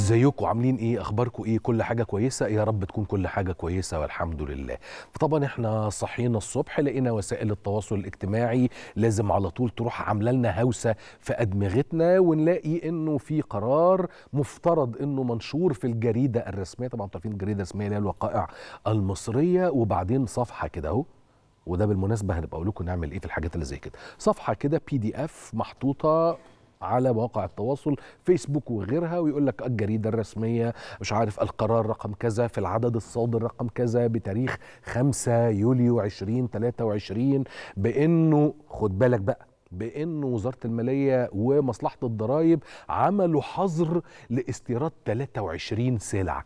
ازيكم عاملين ايه اخباركم ايه كل حاجه كويسه يا رب تكون كل حاجه كويسه والحمد لله طبعا احنا صحينا الصبح لقينا وسائل التواصل الاجتماعي لازم على طول تروح عامله لنا هوسه في ادمغتنا ونلاقي انه في قرار مفترض انه منشور في الجريده الرسميه طبعا عارفين الجريده الرسميه اللي هي الوقائع المصريه وبعدين صفحه كده اهو وده بالمناسبه هنبقى اقول لكم نعمل ايه في الحاجات اللي زي كده صفحه كده بي دي اف محطوطه على مواقع التواصل فيسبوك وغيرها ويقول لك الجريدة الرسمية مش عارف القرار رقم كذا في العدد الصادر رقم كذا بتاريخ 5 يوليو 2023 بأنه خد بالك بقى بأنه وزارة المالية ومصلحة الضرائب عملوا حظر لاستيراد 23 سلعة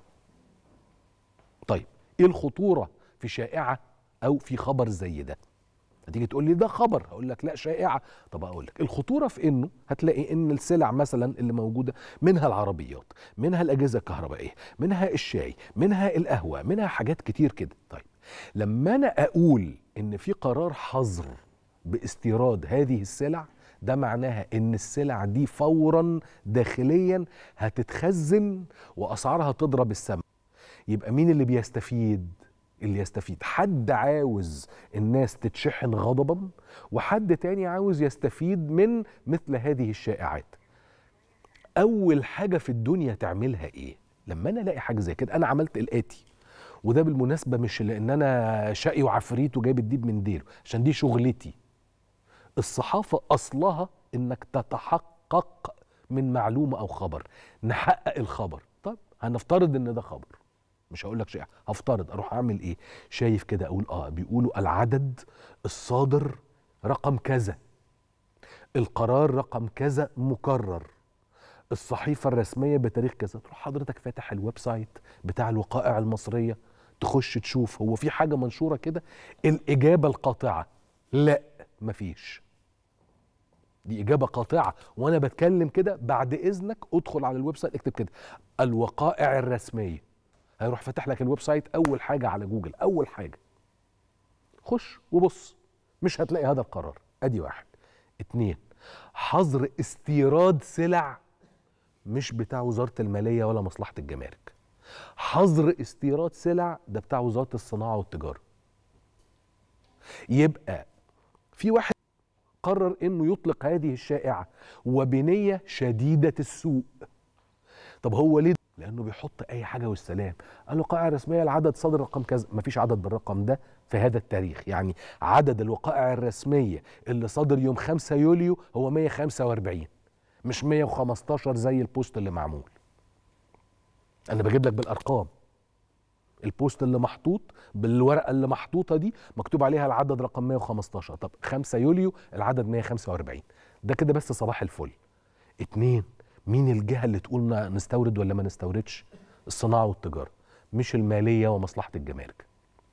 طيب ايه الخطورة في شائعة أو في خبر زي ده هتيجي تقول لي ده خبر هقول لك لا شائعه طب اقول لك الخطوره في انه هتلاقي ان السلع مثلا اللي موجوده منها العربيات منها الاجهزه الكهربائيه منها الشاي منها القهوه منها حاجات كتير كده طيب لما انا اقول ان في قرار حظر باستيراد هذه السلع ده معناها ان السلع دي فورا داخليا هتتخزن واسعارها تضرب السما يبقى مين اللي بيستفيد اللي يستفيد حد عاوز الناس تتشحن غضبا وحد تاني عاوز يستفيد من مثل هذه الشائعات اول حاجه في الدنيا تعملها ايه لما انا الاقي حاجه زي كده انا عملت الاتي وده بالمناسبه مش لان انا شقي وعفريت وجايب الديب من ديله عشان دي شغلتي الصحافه اصلها انك تتحقق من معلومه او خبر نحقق الخبر طب هنفترض ان ده خبر مش هقول لك شيء هفترض اروح اعمل ايه شايف كده اقول اه بيقولوا العدد الصادر رقم كذا القرار رقم كذا مكرر الصحيفه الرسميه بتاريخ كذا تروح حضرتك فاتح الويب سايت بتاع الوقائع المصريه تخش تشوف هو في حاجه منشوره كده الاجابه القاطعه لا مفيش دي اجابه قاطعه وانا بتكلم كده بعد اذنك ادخل على الويب سايت اكتب كده الوقائع الرسميه هيروح فاتح لك الويب سايت اول حاجه على جوجل اول حاجه خش وبص مش هتلاقي هذا القرار ادي واحد اتنين حظر استيراد سلع مش بتاع وزاره الماليه ولا مصلحه الجمارك حظر استيراد سلع ده بتاع وزاره الصناعه والتجاره يبقى في واحد قرر انه يطلق هذه الشائعه وبنيه شديده السوء طب هو ليه لانه بيحط اي حاجه والسلام الوقائع الرسميه العدد صدر رقم كذا مفيش عدد بالرقم ده في هذا التاريخ يعني عدد الوقائع الرسميه اللي صدر يوم 5 يوليو هو 145 مش 115 زي البوست اللي معمول انا بجيب لك بالارقام البوست اللي محطوط بالورقه اللي محطوطه دي مكتوب عليها العدد رقم 115 طب 5 يوليو العدد 145 ده كده بس صباح الفل اتنين مين الجهه اللي تقول نستورد ولا ما نستوردش الصناعه والتجاره مش الماليه ومصلحه الجمارك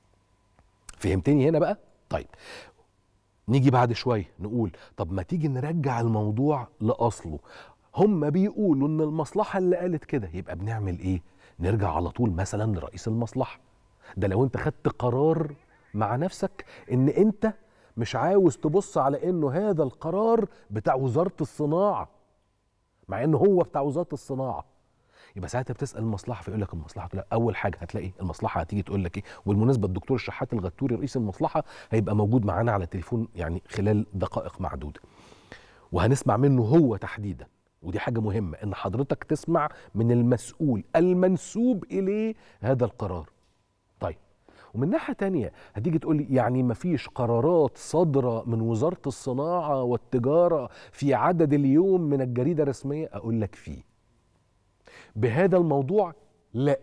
فهمتني هنا بقى طيب نيجي بعد شويه نقول طب ما تيجي نرجع الموضوع لاصله هم بيقولوا ان المصلحه اللي قالت كده يبقى بنعمل ايه نرجع على طول مثلا لرئيس المصلحه ده لو انت خدت قرار مع نفسك ان انت مش عاوز تبص على انه هذا القرار بتاع وزاره الصناعه مع انه هو بتاع وزاره الصناعه يبقى ساعتها بتسال المصلحه فيقول لك المصلحه تقول اول حاجه هتلاقي المصلحه هتيجي تقول لك ايه وبالمناسبه الدكتور الشحات الغتوري رئيس المصلحه هيبقى موجود معانا على التليفون يعني خلال دقائق معدوده وهنسمع منه هو تحديدا ودي حاجه مهمه ان حضرتك تسمع من المسؤول المنسوب اليه هذا القرار طيب ومن ناحيه تانية هتيجي تقول لي يعني ما فيش قرارات صادره من وزاره الصناعه والتجاره في عدد اليوم من الجريده الرسميه اقول لك فيه بهذا الموضوع لا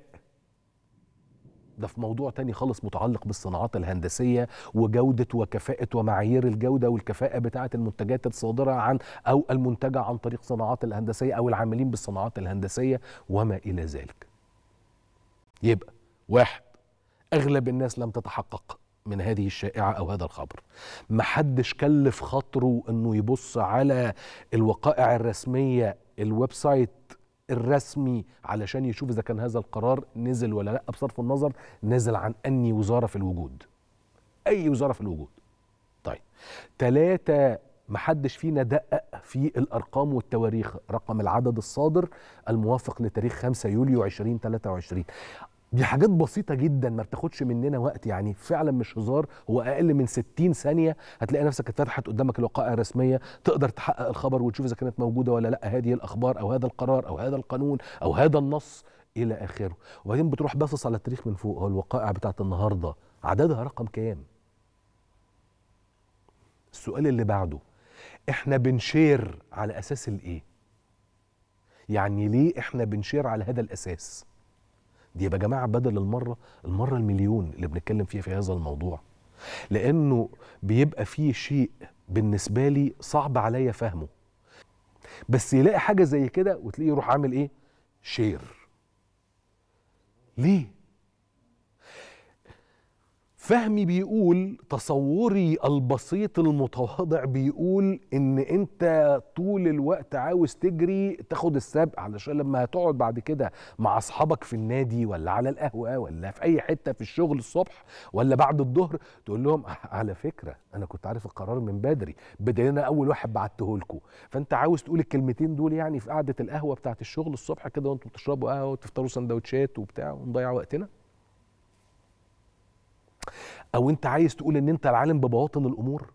ده في موضوع تاني خالص متعلق بالصناعات الهندسية وجودة وكفاءة ومعايير الجودة والكفاءة بتاعة المنتجات الصادرة عن أو المنتجة عن طريق صناعات الهندسية أو العاملين بالصناعات الهندسية وما إلى ذلك يبقى واحد أغلب الناس لم تتحقق من هذه الشائعة أو هذا الخبر محدش كلف خاطره أنه يبص على الوقائع الرسمية الويب سايت الرسمي علشان يشوف اذا كان هذا القرار نزل ولا لا بصرف النظر نزل عن اني وزاره في الوجود اي وزاره في الوجود طيب ثلاثه محدش فينا دقق في الارقام والتواريخ رقم العدد الصادر الموافق لتاريخ 5 يوليو 2023 دي حاجات بسيطة جدا ما بتاخدش مننا وقت يعني فعلا مش هزار هو أقل من 60 ثانية هتلاقي نفسك اتفتحت قدامك الوقائع الرسمية تقدر تحقق الخبر وتشوف إذا كانت موجودة ولا لا هذه الأخبار أو هذا القرار أو هذا القانون أو هذا النص إلى آخره وبعدين بتروح باصص على التاريخ من فوق هو الوقائع بتاعت النهاردة عددها رقم كام؟ السؤال اللي بعده احنا بنشير على اساس الايه يعني ليه احنا بنشير على هذا الاساس دي يا جماعه بدل المره المره المليون اللي بنتكلم فيها في هذا الموضوع لانه بيبقى فيه شيء بالنسبه لي صعب عليا فهمه بس يلاقي حاجه زي كده وتلاقيه يروح عامل ايه شير ليه فهمي بيقول تصوري البسيط المتواضع بيقول ان انت طول الوقت عاوز تجري تاخد السبق علشان لما هتقعد بعد كده مع اصحابك في النادي ولا على القهوه ولا في اي حته في الشغل الصبح ولا بعد الظهر تقول لهم على فكره انا كنت عارف القرار من بدري بدل انا اول واحد بعته لكم فانت عاوز تقول الكلمتين دول يعني في قعده القهوه بتاعت الشغل الصبح كده وانتوا بتشربوا قهوه وتفطروا سندوتشات وبتاع ونضيع وقتنا او انت عايز تقول ان انت العالم ببواطن الامور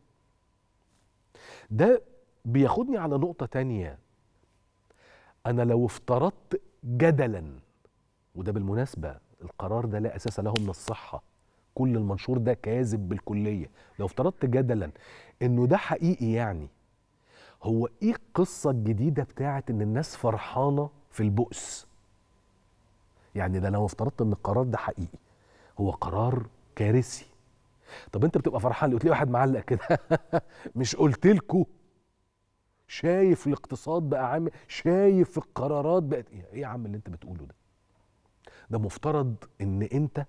ده بياخدني على نقطه تانية انا لو افترضت جدلا وده بالمناسبه القرار ده لا اساس له من الصحه كل المنشور ده كاذب بالكليه لو افترضت جدلا انه ده حقيقي يعني هو ايه القصه الجديده بتاعت ان الناس فرحانه في البؤس يعني ده لو افترضت ان القرار ده حقيقي هو قرار كارثي طب انت بتبقى فرحان ليه تلاقي واحد معلق كده مش قلت لكم شايف الاقتصاد بقى عامل شايف القرارات بقت ايه يا عم اللي انت بتقوله ده ده مفترض ان انت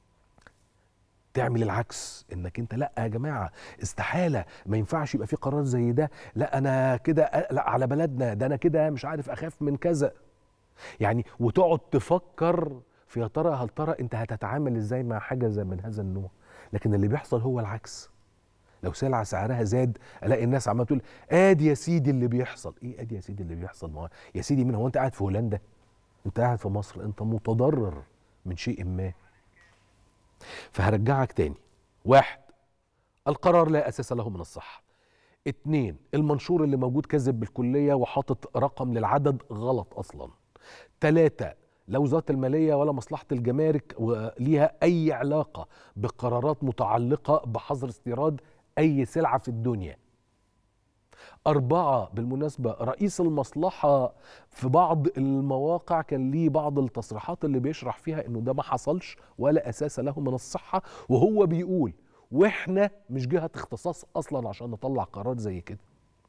تعمل العكس انك انت لا يا جماعه استحاله ما ينفعش يبقى في قرار زي ده لا انا كده اقلق على بلدنا ده انا كده مش عارف اخاف من كذا يعني وتقعد تفكر في يا ترى هل ترى انت هتتعامل ازاي مع حاجه زي من هذا النوع لكن اللي بيحصل هو العكس لو سلعه سعرها زاد الاقي الناس عماله تقول ادي يا سيدي اللي بيحصل ايه ادي يا سيدي اللي بيحصل ما يا سيدي مين هو انت قاعد في هولندا انت قاعد في مصر انت متضرر من شيء ما فهرجعك تاني واحد القرار لا اساس له من الصحه اتنين المنشور اللي موجود كذب بالكليه وحاطط رقم للعدد غلط اصلا تلاتة لا وزاره الماليه ولا مصلحه الجمارك وليها اي علاقه بقرارات متعلقه بحظر استيراد اي سلعه في الدنيا أربعة بالمناسبة رئيس المصلحة في بعض المواقع كان ليه بعض التصريحات اللي بيشرح فيها إنه ده ما حصلش ولا أساس له من الصحة وهو بيقول وإحنا مش جهة اختصاص أصلا عشان نطلع قرار زي كده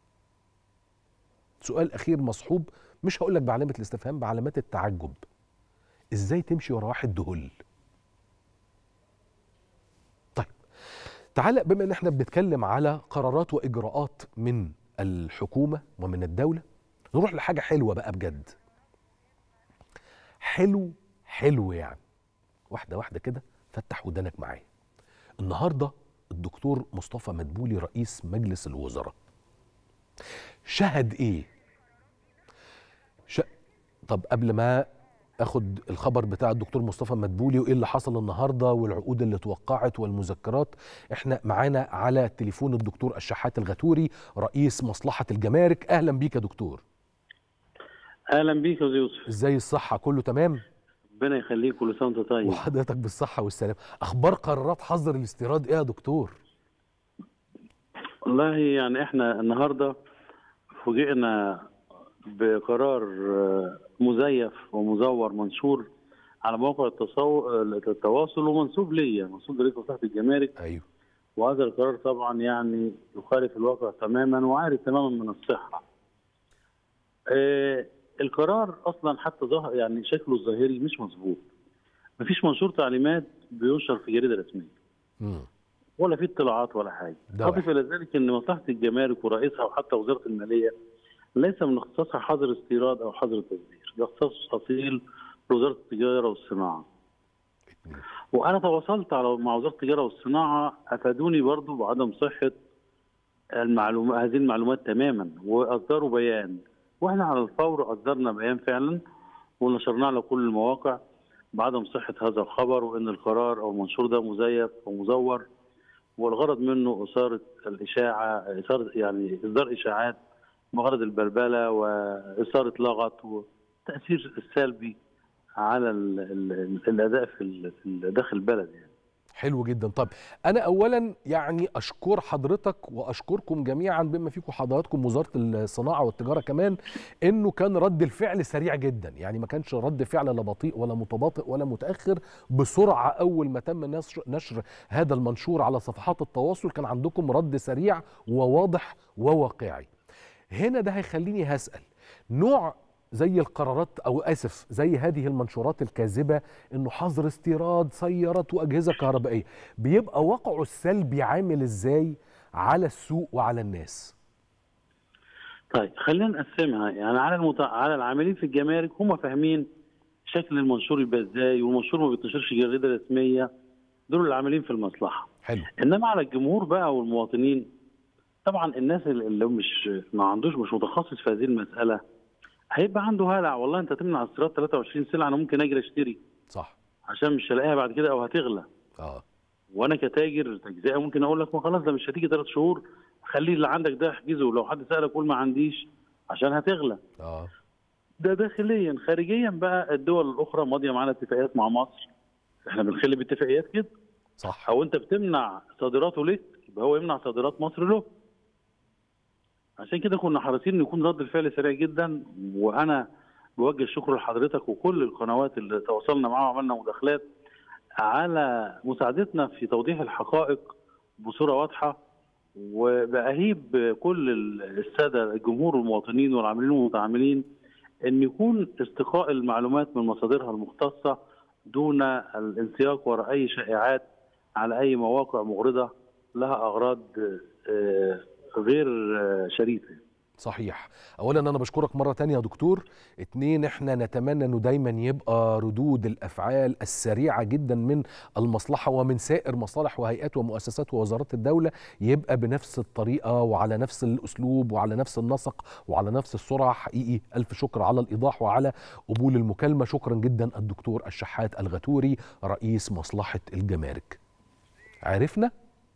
سؤال أخير مصحوب مش هقول لك بعلامة الاستفهام بعلامات التعجب ازاي تمشي ورا واحد دهل طيب تعالى بما ان احنا بنتكلم على قرارات واجراءات من الحكومه ومن الدوله نروح لحاجه حلوه بقى بجد حلو حلو يعني واحده واحده كده فتح ودانك معايا النهارده الدكتور مصطفى مدبولي رئيس مجلس الوزراء شهد ايه ش... طب قبل ما اخد الخبر بتاع الدكتور مصطفى مدبولي وايه اللي حصل النهارده والعقود اللي توقعت والمذكرات احنا معانا على التليفون الدكتور الشحات الغتوري رئيس مصلحه الجمارك اهلا بيك يا دكتور اهلا بيك يا يوسف ازاي الصحه كله تمام ربنا يخليك كل سنه وانت طيب وحضرتك بالصحه والسلام اخبار قرارات حظر الاستيراد ايه يا دكتور والله يعني احنا النهارده فوجئنا بقرار مزيف ومزور منشور على موقع التواصل ومنسوب ليا منسوب لرئيس مصلحه الجمارك ايوه وهذا القرار طبعا يعني يخالف الواقع تماما وعاري تماما من الصحه. آه القرار اصلا حتى ظهر يعني شكله الظاهري مش مظبوط. مفيش منشور تعليمات بينشر في جريده رسميه. مم. ولا في اطلاعات ولا حاجه. اضف الى ذلك ان مصلحه الجمارك ورئيسها وحتى وزاره الماليه ليس من اختصاصها حظر استيراد او حظر تصدير، ده اختصاص اصيل لوزاره التجاره والصناعه. وانا تواصلت على مع وزاره التجاره والصناعه افادوني برضو بعدم صحه المعلومات هذه المعلومات تماما واصدروا بيان واحنا على الفور اصدرنا بيان فعلا ونشرناه على كل المواقع بعدم صحه هذا الخبر وان القرار او المنشور ده مزيف ومزور والغرض منه اثاره الاشاعه اثاره يعني اصدار اشاعات بغرض البلبله واثاره لغط والتاثير السلبي على ال ال الاداء في ال- في داخل البلد يعني. حلو جدا طب انا اولا يعني اشكر حضرتك واشكركم جميعا بما فيكم حضراتكم وزاره الصناعه والتجاره كمان انه كان رد الفعل سريع جدا يعني ما كانش رد فعل لا بطيء ولا متباطئ ولا متاخر بسرعه اول ما تم نشر, نشر هذا المنشور على صفحات التواصل كان عندكم رد سريع وواضح وواقعي هنا ده هيخليني هسال نوع زي القرارات او اسف زي هذه المنشورات الكاذبه انه حظر استيراد سيارات واجهزه كهربائيه بيبقى واقعه السلبي عامل ازاي على السوق وعلى الناس طيب خلينا نقسمها يعني على المت... على العاملين في الجمارك هم فاهمين شكل المنشور يبقى ازاي والمنشور ما بينتشرش جريده رسميه دول العاملين في المصلحه حلو انما على الجمهور بقى والمواطنين طبعا الناس اللي مش ما عندوش مش متخصص في هذه المساله هيبقى عنده هلع والله انت تمنع استيراد 23 سلعه انا ممكن اجري اشتري صح عشان مش هلاقيها بعد كده او هتغلى اه وانا كتاجر تجزئه ممكن اقول لك ما خلاص ده مش هتيجي ثلاث شهور خلي اللي عندك ده احجزه لو حد سالك قول ما عنديش عشان هتغلى اه ده داخليا خارجيا بقى الدول الاخرى ماضيه معانا اتفاقيات مع مصر احنا بنخلي باتفاقيات كده صح او انت بتمنع صادراته ليه يبقى هو يمنع صادرات مصر له عشان كده كنا حريصين ان يكون رد الفعل سريع جدا وانا بوجه الشكر لحضرتك وكل القنوات اللي تواصلنا معاها وعملنا مداخلات على مساعدتنا في توضيح الحقائق بصوره واضحه وبأهيب كل الساده الجمهور والمواطنين والعاملين والمتعاملين ان يكون استقاء المعلومات من مصادرها المختصه دون الانسياق وراء اي شائعات على اي مواقع مغرضه لها اغراض آه، غير آه، شريفه صحيح اولا انا بشكرك مره تانية يا دكتور اتنين احنا نتمنى انه دايما يبقى ردود الافعال السريعه جدا من المصلحه ومن سائر مصالح وهيئات ومؤسسات ووزارات الدوله يبقى بنفس الطريقه وعلى نفس الاسلوب وعلى نفس النسق وعلى نفس السرعه حقيقي الف شكر على الايضاح وعلى قبول المكالمه شكرا جدا الدكتور الشحات الغتوري رئيس مصلحه الجمارك عرفنا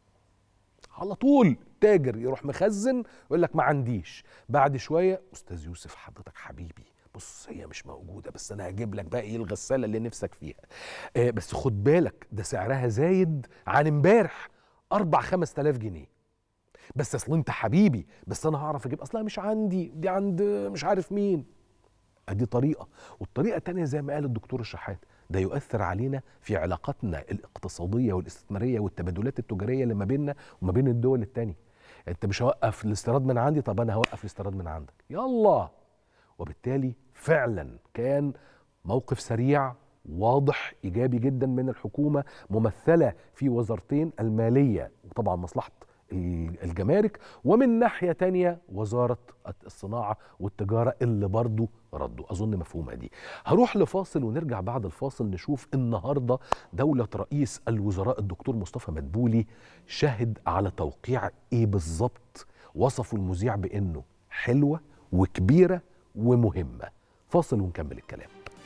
على طول تاجر يروح مخزن يقول لك ما عنديش بعد شويه استاذ يوسف حضرتك حبيبي بص هي مش موجوده بس انا هجيب لك بقى ايه الغساله اللي نفسك فيها آه بس خد بالك ده سعرها زايد عن امبارح 4 5000 جنيه بس اصل انت حبيبي بس انا هعرف اجيب اصلها مش عندي دي عند مش عارف مين ادي طريقه والطريقه الثانيه زي ما قال الدكتور الشحات ده يؤثر علينا في علاقاتنا الاقتصاديه والاستثماريه والتبادلات التجاريه اللي ما بيننا وما بين الدول الثانيه انت مش هوقف الاستيراد من عندي طب انا هوقف الاستيراد من عندك يلا وبالتالي فعلا كان موقف سريع واضح ايجابي جدا من الحكومه ممثله في وزارتين الماليه وطبعا مصلحه الجمارك ومن ناحية تانية وزارة الصناعة والتجارة اللي برضو ردوا أظن مفهومة دي هروح لفاصل ونرجع بعد الفاصل نشوف النهاردة دولة رئيس الوزراء الدكتور مصطفى مدبولي شهد على توقيع إيه بالظبط وصفوا المذيع بأنه حلوة وكبيرة ومهمة فاصل ونكمل الكلام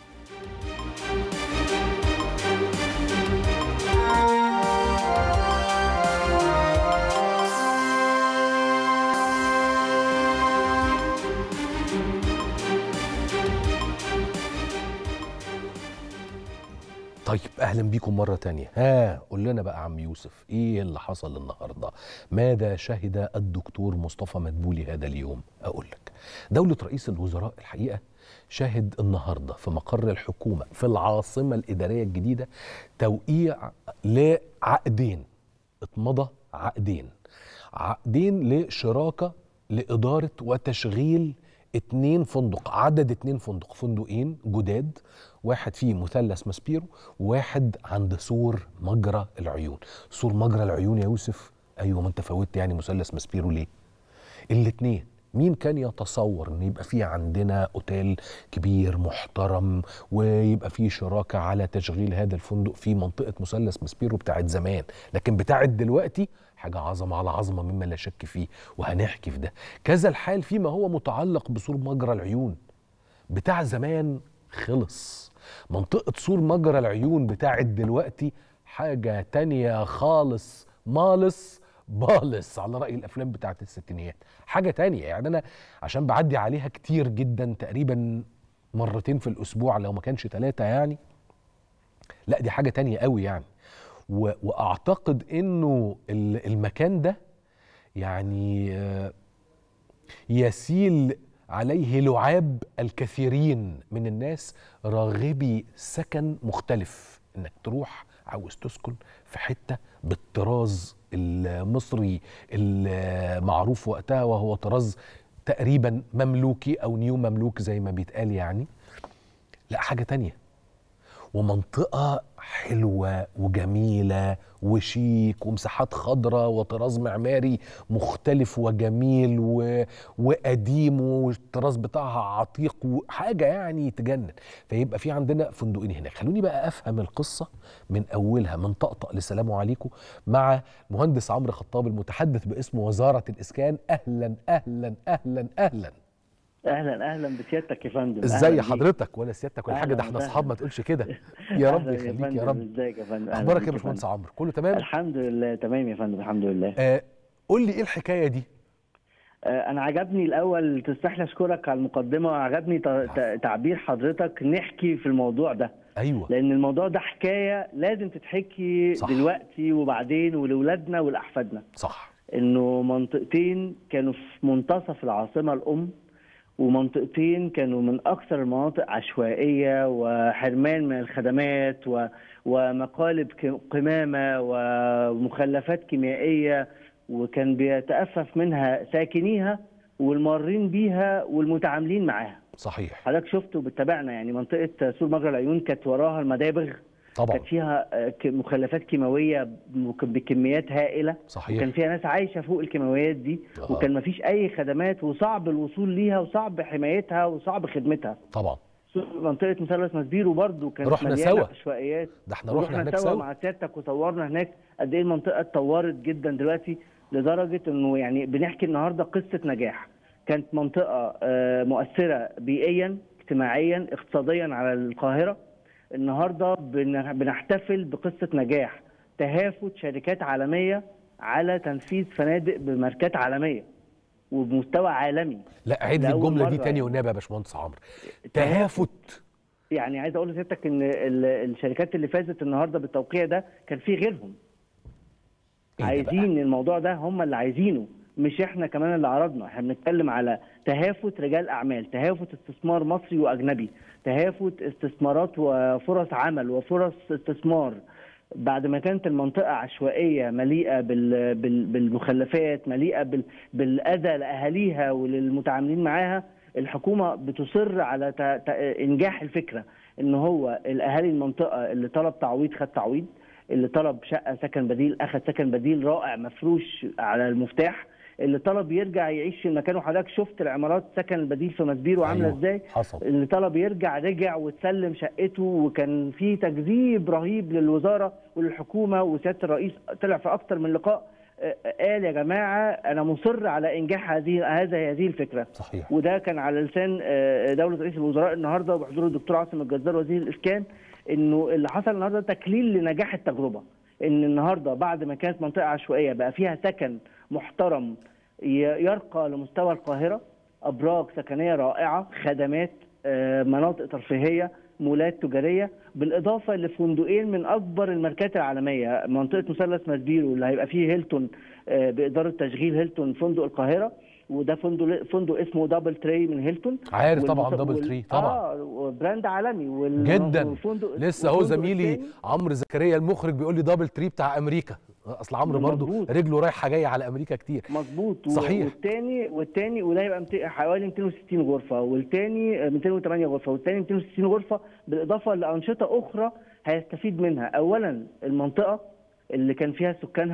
طيب اهلا بيكم مره تانية ها قول لنا بقى عم يوسف ايه اللي حصل النهارده ماذا شهد الدكتور مصطفى مدبولي هذا اليوم اقول لك دوله رئيس الوزراء الحقيقه شهد النهارده في مقر الحكومه في العاصمه الاداريه الجديده توقيع لعقدين اتمضى عقدين عقدين لشراكه لاداره وتشغيل اتنين فندق عدد اتنين فندق فندقين جداد واحد فيه مثلث ماسبيرو وواحد عند سور مجرى العيون سور مجرى العيون يا يوسف ايوه ما انت فوتت يعني مثلث ماسبيرو ليه الاتنين مين كان يتصور ان يبقى في عندنا اوتيل كبير محترم ويبقى في شراكه على تشغيل هذا الفندق في منطقه مثلث مسبيرو بتاعت زمان لكن بتاعت دلوقتي حاجه عظمه على عظمه مما لا شك فيه وهنحكي في ده كذا الحال فيما هو متعلق بسور مجرى العيون بتاع زمان خلص منطقه سور مجرى العيون بتاعت دلوقتي حاجه تانية خالص مالص بالص على رأي الأفلام بتاعت الستينيات حاجة تانية يعني أنا عشان بعدي عليها كتير جدا تقريبا مرتين في الأسبوع لو ما كانش ثلاثة يعني لا دي حاجة تانية قوي يعني و... وأعتقد إنه ال- المكان ده يعني آه، يسيل عليه لعاب الكثيرين من الناس راغبي سكن مختلف انك تروح عاوز تسكن في حته بالطراز المصري المعروف وقتها وهو طراز تقريبا مملوكي او نيو مملوك زي ما بيتقال يعني لا حاجه تانية ومنطقة حلوة وجميلة وشيك ومساحات خضراء وطراز معماري مختلف وجميل و... وقديم والطراز بتاعها عتيق وحاجة يعني تجنن فيبقى في عندنا فندقين هناك خلوني بقى أفهم القصة من أولها من طقطق لسلام عليكم مع مهندس عمرو خطاب المتحدث باسم وزارة الإسكان أهلا أهلا أهلا أهلا اهلا اهلا بسيادتك يا فندم ازاي أهلاً حضرتك ولا سيادتك ولا حاجه ده أهلاً احنا وسهلاً. اصحاب ما تقولش كده يا رب أهلاً يخليك يا فندم، رب ازيك يا فندم أهلاً اخبارك بيك يا باشمهندس فندم. عمرو كله تمام الحمد لله تمام يا فندم الحمد لله آه قول لي ايه الحكايه دي آه، انا عجبني الاول تسمح لي اشكرك على المقدمه وعجبني ت- ت- تعبير حضرتك نحكي في الموضوع ده ايوه لان الموضوع ده حكايه لازم تتحكي صح. دلوقتي وبعدين ولاولادنا ولاحفادنا صح انه منطقتين كانوا في منتصف العاصمه الام ومنطقتين كانوا من اكثر المناطق عشوائيه وحرمان من الخدمات و... ومقالب ك- قمامه ومخلفات كيميائيه وكان بيتأفف منها ساكنيها والمارين بيها والمتعاملين معاها صحيح حضرتك شفت وبتتابعنا يعني منطقه سور مجرى العيون كانت وراها المدابغ طبعا كانت فيها آه، ك- مخلفات كيماويه بك- بكميات هائله صحيح. وكان فيها ناس عايشه فوق الكيماويات دي آه. وكان مفيش اي خدمات وصعب الوصول ليها وصعب حمايتها وصعب خدمتها طبعا منطقه مثلث مسبيرو برضو كانت رحنا مليانة سوا. عشوائيات ده احنا رحنا ورحنا هناك سوا سوا مع سيادتك وصورنا هناك قد ايه المنطقه اتطورت جدا دلوقتي لدرجه انه يعني بنحكي النهارده قصه نجاح كانت منطقه آه، مؤثره بيئيا اجتماعيا اقتصاديا على القاهره النهارده بن- بنحتفل بقصه نجاح تهافت شركات عالميه على تنفيذ فنادق بماركات عالميه وبمستوى عالمي لا عيد لي لأول الجمله دي مرة تاني يعني. والنبي يا باشمهندس عمرو تهافت يعني عايز اقول لسيادتك ان ال- الشركات اللي فازت النهارده بالتوقيع ده كان في غيرهم إيه ده عايزين الموضوع ده هم اللي عايزينه مش احنا كمان اللي عرضنا احنا بنتكلم على تهافت رجال اعمال تهافت استثمار مصري واجنبي تهافت استثمارات وفرص عمل وفرص استثمار بعد ما كانت المنطقة عشوائية مليئة بال- بال- بالمخلفات مليئة بال- بالأذى لأهاليها وللمتعاملين معاها الحكومة بتصر على ت- ت- إنجاح الفكرة إن هو الأهالي المنطقة اللي طلب تعويض خد تعويض اللي طلب شقة سكن بديل أخذ سكن بديل رائع مفروش على المفتاح اللي طلب يرجع يعيش في مكانه حضرتك شفت العمارات سكن البديل في مسبيرو عاملة أيوة، ازاي حصل اللي طلب يرجع رجع وتسلم شقته وكان في تكذيب رهيب للوزاره وللحكومه وسياده الرئيس طلع في اكتر من لقاء آه، قال يا جماعه انا مصر على انجاح هذه هذا هذه الفكره صحيح وده كان على لسان آه، دوله رئيس الوزراء النهارده وبحضور الدكتور عاصم الجزار وزير الاسكان انه اللي حصل النهارده تكليل لنجاح التجربه ان النهارده بعد ما كانت منطقه عشوائيه بقى فيها سكن محترم ي- يرقى لمستوى القاهره ابراج سكنيه رائعه خدمات آه، مناطق ترفيهيه مولات تجاريه بالاضافه لفندقين من اكبر الماركات العالميه منطقه مثلث مسبيرو اللي هيبقى فيه هيلتون آه، باداره تشغيل هيلتون فندق القاهره وده فندق فندق اسمه دبل تري من هيلتون عارف طبعا والمس- دبل وال- تري طبعا اه وبراند عالمي وال... جدا والفندق لسه هو والفندق زميلي التاني- عمرو زكريا المخرج بيقول لي دبل تري بتاع امريكا اصل عمرو برضو مظبوط. رجله رايحه جايه على امريكا كتير مظبوط و- صحيح. والتاني والتاني وده يبقى مت- حوالي 260 غرفه والتاني 208 غرفه والتاني 260 غرفه بالاضافه لانشطه اخرى هيستفيد منها اولا المنطقه اللي كان فيها سكانها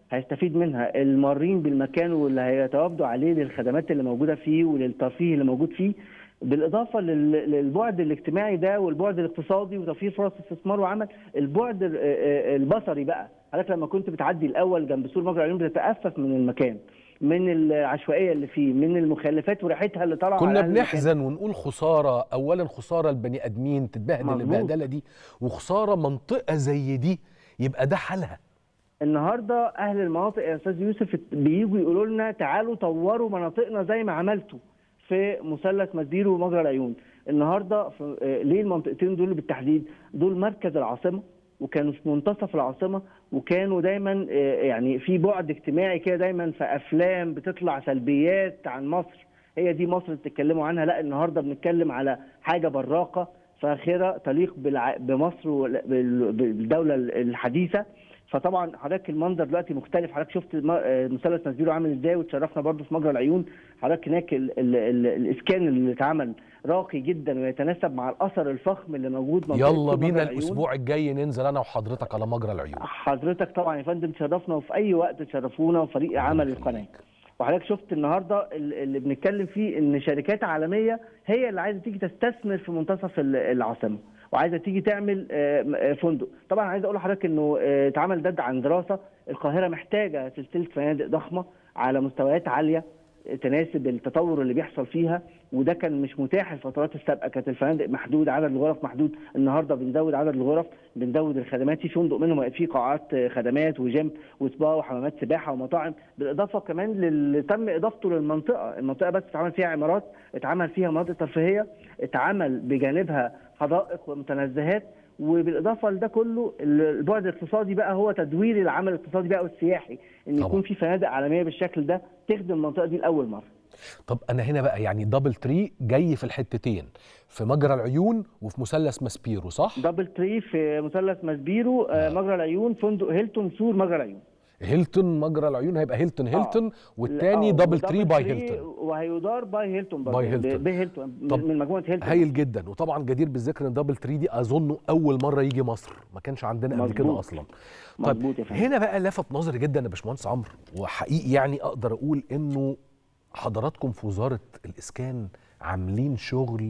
هيستفيد منها المارين بالمكان واللي هيتوافدوا عليه للخدمات اللي موجوده فيه وللترفيه اللي موجود فيه بالاضافه لل- للبعد الاجتماعي ده والبعد الاقتصادي وتوفير فرص استثمار وعمل البعد ال- آه، البصري بقى حضرتك لما كنت بتعدي الاول جنب سور مجرى العيون بتتأفف من المكان من العشوائيه اللي فيه من المخلفات وريحتها اللي طالعه كنا على أهل المكان. بنحزن ونقول خساره اولا خساره البني ادمين تتبهدل مظبوط. البهدله دي وخساره منطقه زي دي يبقى ده حالها النهارده اهل المناطق يا استاذ يوسف بييجوا يقولوا لنا تعالوا طوروا مناطقنا زي ما عملتوا في مثلث مدير ومجرى العيون النهارده في آه، ليه المنطقتين دول بالتحديد دول مركز العاصمه وكانوا في منتصف العاصمه وكانوا دايما آه، يعني في بعد اجتماعي كده دايما في افلام بتطلع سلبيات عن مصر هي دي مصر اللي بتتكلموا عنها لا النهارده بنتكلم على حاجه براقه فاخره تليق بالع... بمصر وبال- بالدوله الحديثه فطبعا حضرتك المنظر دلوقتي مختلف حضرتك شفت الم- آه، مثلث مسبيرو عامل ازاي وتشرفنا برضو في مجرى العيون حضرتك هناك ال ال ال الاسكان اللي اتعمل راقي جدا ويتناسب مع الاثر الفخم اللي موجود منطقة يلا مجرى بينا العيون. الاسبوع الجاي ننزل انا وحضرتك على مجرى العيون حضرتك طبعا يا فندم تشرفنا وفي اي وقت تشرفونا وفريق عمل القناه وحضرتك شفت النهارده ال- اللي بنتكلم فيه ان شركات عالميه هي اللي عايزه تيجي تستثمر في منتصف ال- العاصمه وعايزه تيجي تعمل آه، م- آه، فندق طبعا عايز اقول لحضرتك انه آه، اتعمل ده عن دراسه القاهره محتاجه سلسله فنادق ضخمه على مستويات عاليه تناسب التطور اللي بيحصل فيها وده كان مش متاح الفترات السابقه كانت الفنادق محدود عدد الغرف محدود النهارده بنزود عدد الغرف بنزود الخدمات في فندق منهم فيه قاعات خدمات وجيم وسبا وحمامات سباحه ومطاعم بالاضافه كمان للي تم اضافته للمنطقه المنطقه بس اتعمل فيها عمارات اتعمل فيها مناطق ترفيهيه اتعمل بجانبها حدائق ومتنزهات وبالاضافه لده كله البعد الاقتصادي بقى هو تدوير العمل الاقتصادي بقى والسياحي ان طبعا. يكون في فنادق عالميه بالشكل ده تخدم المنطقه دي لاول مره طب انا هنا بقى يعني دبل تري جاي في الحتتين في مجرى العيون وفي مثلث ماسبيرو صح دبل تري في مثلث ماسبيرو آه، مجرى العيون فندق هيلتون سور مجرى العيون هيلتون مجرى العيون هيبقى هيلتون هيلتون آه، والتاني دبل تري باي هيلتون وهيدار باي هيلتون برضه باي هيلتون. ب- بهيلتون طب من مجموعه هيلتون هايل جدا وطبعا جدير بالذكر ان دبل تري دي اظنه اول مره يجي مصر ما كانش عندنا قبل كده مظبوط. اصلا مظبوط يا فندم. هنا بقى لفت نظري جدا يا باشمهندس عمرو وحقيقي يعني اقدر اقول انه حضراتكم في وزاره الاسكان عاملين شغل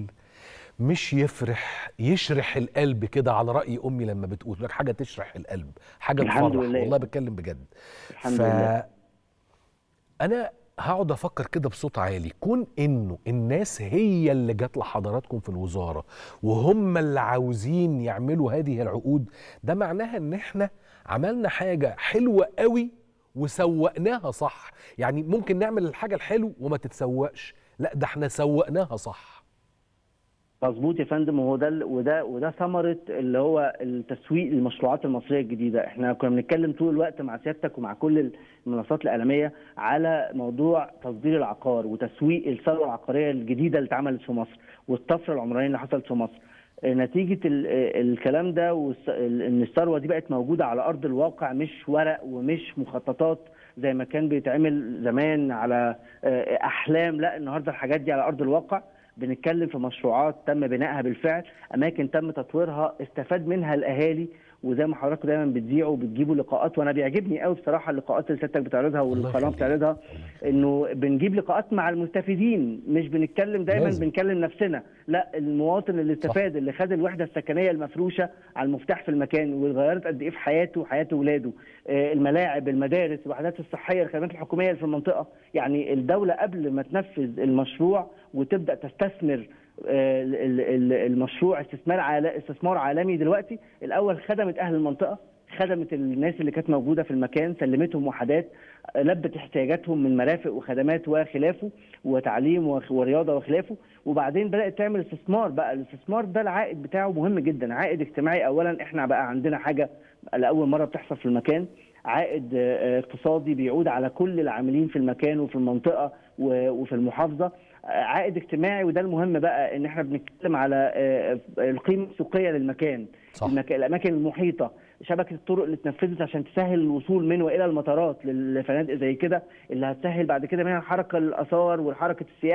مش يفرح يشرح القلب كده على راي امي لما بتقول لك حاجه تشرح القلب حاجه الحمد تفرح لله. والله بتكلم بجد الحمد لله. انا هقعد افكر كده بصوت عالي كون انه الناس هي اللي جت لحضراتكم في الوزاره وهم اللي عاوزين يعملوا هذه العقود ده معناها ان احنا عملنا حاجه حلوه قوي وسوقناها صح يعني ممكن نعمل الحاجه الحلو وما تتسوقش لا ده احنا سوقناها صح مظبوط يا فندم وهو ده ال- وده وده ثمره اللي هو التسويق للمشروعات المصريه الجديده، احنا كنا بنتكلم طول الوقت مع سيادتك ومع كل المنصات الاعلاميه على موضوع تصدير العقار وتسويق الثروه العقاريه الجديده اللي اتعملت في مصر والطفره العمرانيه اللي حصلت في مصر. آه، نتيجه ال- آه، الكلام ده والس- ال- ان الثروه دي بقت موجوده على ارض الواقع مش ورق ومش مخططات زي ما كان بيتعمل زمان على آه، احلام لا النهارده الحاجات دي على ارض الواقع بنتكلم في مشروعات تم بنائها بالفعل اماكن تم تطويرها استفاد منها الاهالي وزي ما حضراتكم دايما بتذيعوا وبتجيبوا لقاءات وانا بيعجبني قوي بصراحه اللقاءات اللي سيادتك بتعرضها والقناه يخليك. بتعرضها انه بنجيب لقاءات مع المستفيدين مش بنتكلم دايما لازم. بنكلم نفسنا لا المواطن اللي استفاد اللي خد الوحده السكنيه المفروشه على المفتاح في المكان وغيرت قد ايه في حياته وحياه اولاده آه، الملاعب المدارس الوحدات الصحيه الخدمات الحكوميه اللي في المنطقه يعني الدوله قبل ما تنفذ المشروع وتبدا تستثمر آه، ال- ال- المشروع استثمار عال- استثمار عالمي دلوقتي الاول خدمت اهل المنطقه خدمت الناس اللي كانت موجوده في المكان سلمتهم وحدات آه، لبت احتياجاتهم من مرافق وخدمات وخلافه وتعليم وخ- ورياضه وخلافه وبعدين بدات تعمل استثمار بقى الاستثمار ده العائد بتاعه مهم جدا عائد اجتماعي اولا احنا بقى عندنا حاجه لاول مره بتحصل في المكان عائد آه، اقتصادي بيعود على كل العاملين في المكان وفي المنطقه و- وفي المحافظه آه، عائد اجتماعي وده المهم بقى ان احنا بنتكلم على آه، القيمه السوقيه للمكان صح. المك... الاماكن المحيطه شبكه الطرق اللي اتنفذت عشان تسهل الوصول من والى المطارات للفنادق زي كده اللي هتسهل بعد كده منها حركه الاثار وحركه السياحه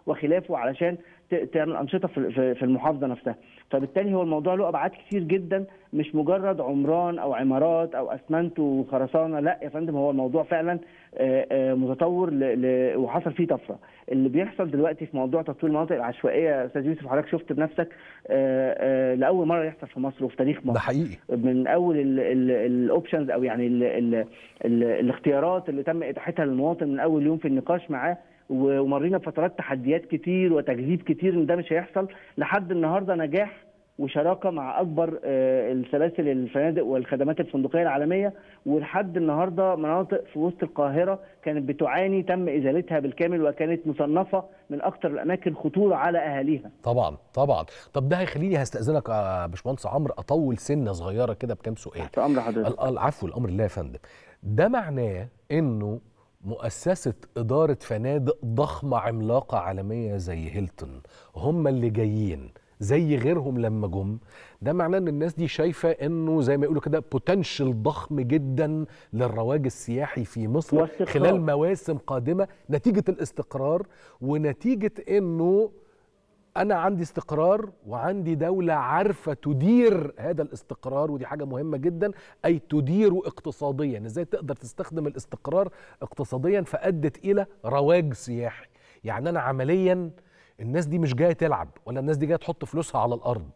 وخلافه علشان ت- تعمل انشطه في- في في المحافظه نفسها فبالتالي هو الموضوع له ابعاد كتير جدا مش مجرد عمران او عمارات او اسمنت وخرسانه لا يا فندم هو الموضوع فعلا آه، آه، متطور ل... ل... وحصل فيه طفره اللي بيحصل دلوقتي في موضوع تطوير المناطق العشوائيه يا استاذ يوسف حضرتك شفت بنفسك آه، آه، لاول مره يحصل في مصر وفي تاريخ مصر ده حقيقي من اول الاوبشنز او يعني ال ال ال الاختيارات اللي تم اتاحتها للمواطن من اول يوم في النقاش معاه و- ومرينا بفترات تحديات كتير وتكذيب كتير ان ده مش هيحصل لحد النهارده نجاح وشراكه مع اكبر آه، السلاسل الفنادق والخدمات الفندقيه العالميه ولحد النهارده مناطق في وسط القاهره كانت بتعاني تم ازالتها بالكامل وكانت مصنفه من اكثر الاماكن خطوره على اهاليها طبعا طبعا طب ده هيخليني هستأذنك يا باشمهندس عمرو اطول سنه صغيره كده بكام سؤال تحت امر حضرتك ال- العفو الامر لله يا فندم ده معناه انه مؤسسة إدارة فنادق ضخمة عملاقة عالمية زي هيلتون هم اللي جايين زي غيرهم لما جم ده معناه ان الناس دي شايفة انه زي ما يقولوا كده بوتنشال ضخم جدا للرواج السياحي في مصر واستقرار. خلال مواسم قادمة نتيجة الاستقرار ونتيجة انه انا عندي استقرار وعندي دوله عارفه تدير هذا الاستقرار ودي حاجه مهمه جدا اي تديره اقتصاديا ازاي تقدر تستخدم الاستقرار اقتصاديا فادت الى رواج سياحي يعني انا عمليا الناس دي مش جايه تلعب ولا الناس دي جايه تحط فلوسها على الارض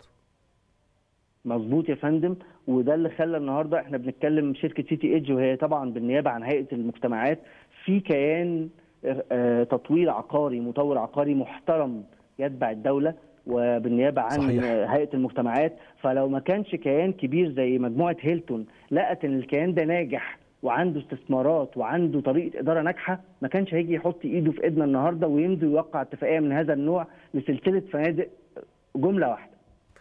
مظبوط يا فندم وده اللي خلى النهارده احنا بنتكلم شركه سي تي ايدج وهي طبعا بالنيابه عن هيئه المجتمعات في كيان آه، تطوير عقاري مطور عقاري محترم يتبع الدوله وبالنيابه عن صحيح. آه، هيئه المجتمعات فلو ما كانش كيان كبير زي مجموعه هيلتون لقت ان الكيان ده ناجح وعنده استثمارات وعنده طريقه اداره ناجحه ما كانش هيجي يحط ايده في ايدنا النهارده ويمضي ويوقع اتفاقيه من هذا النوع لسلسله فنادق جمله واحده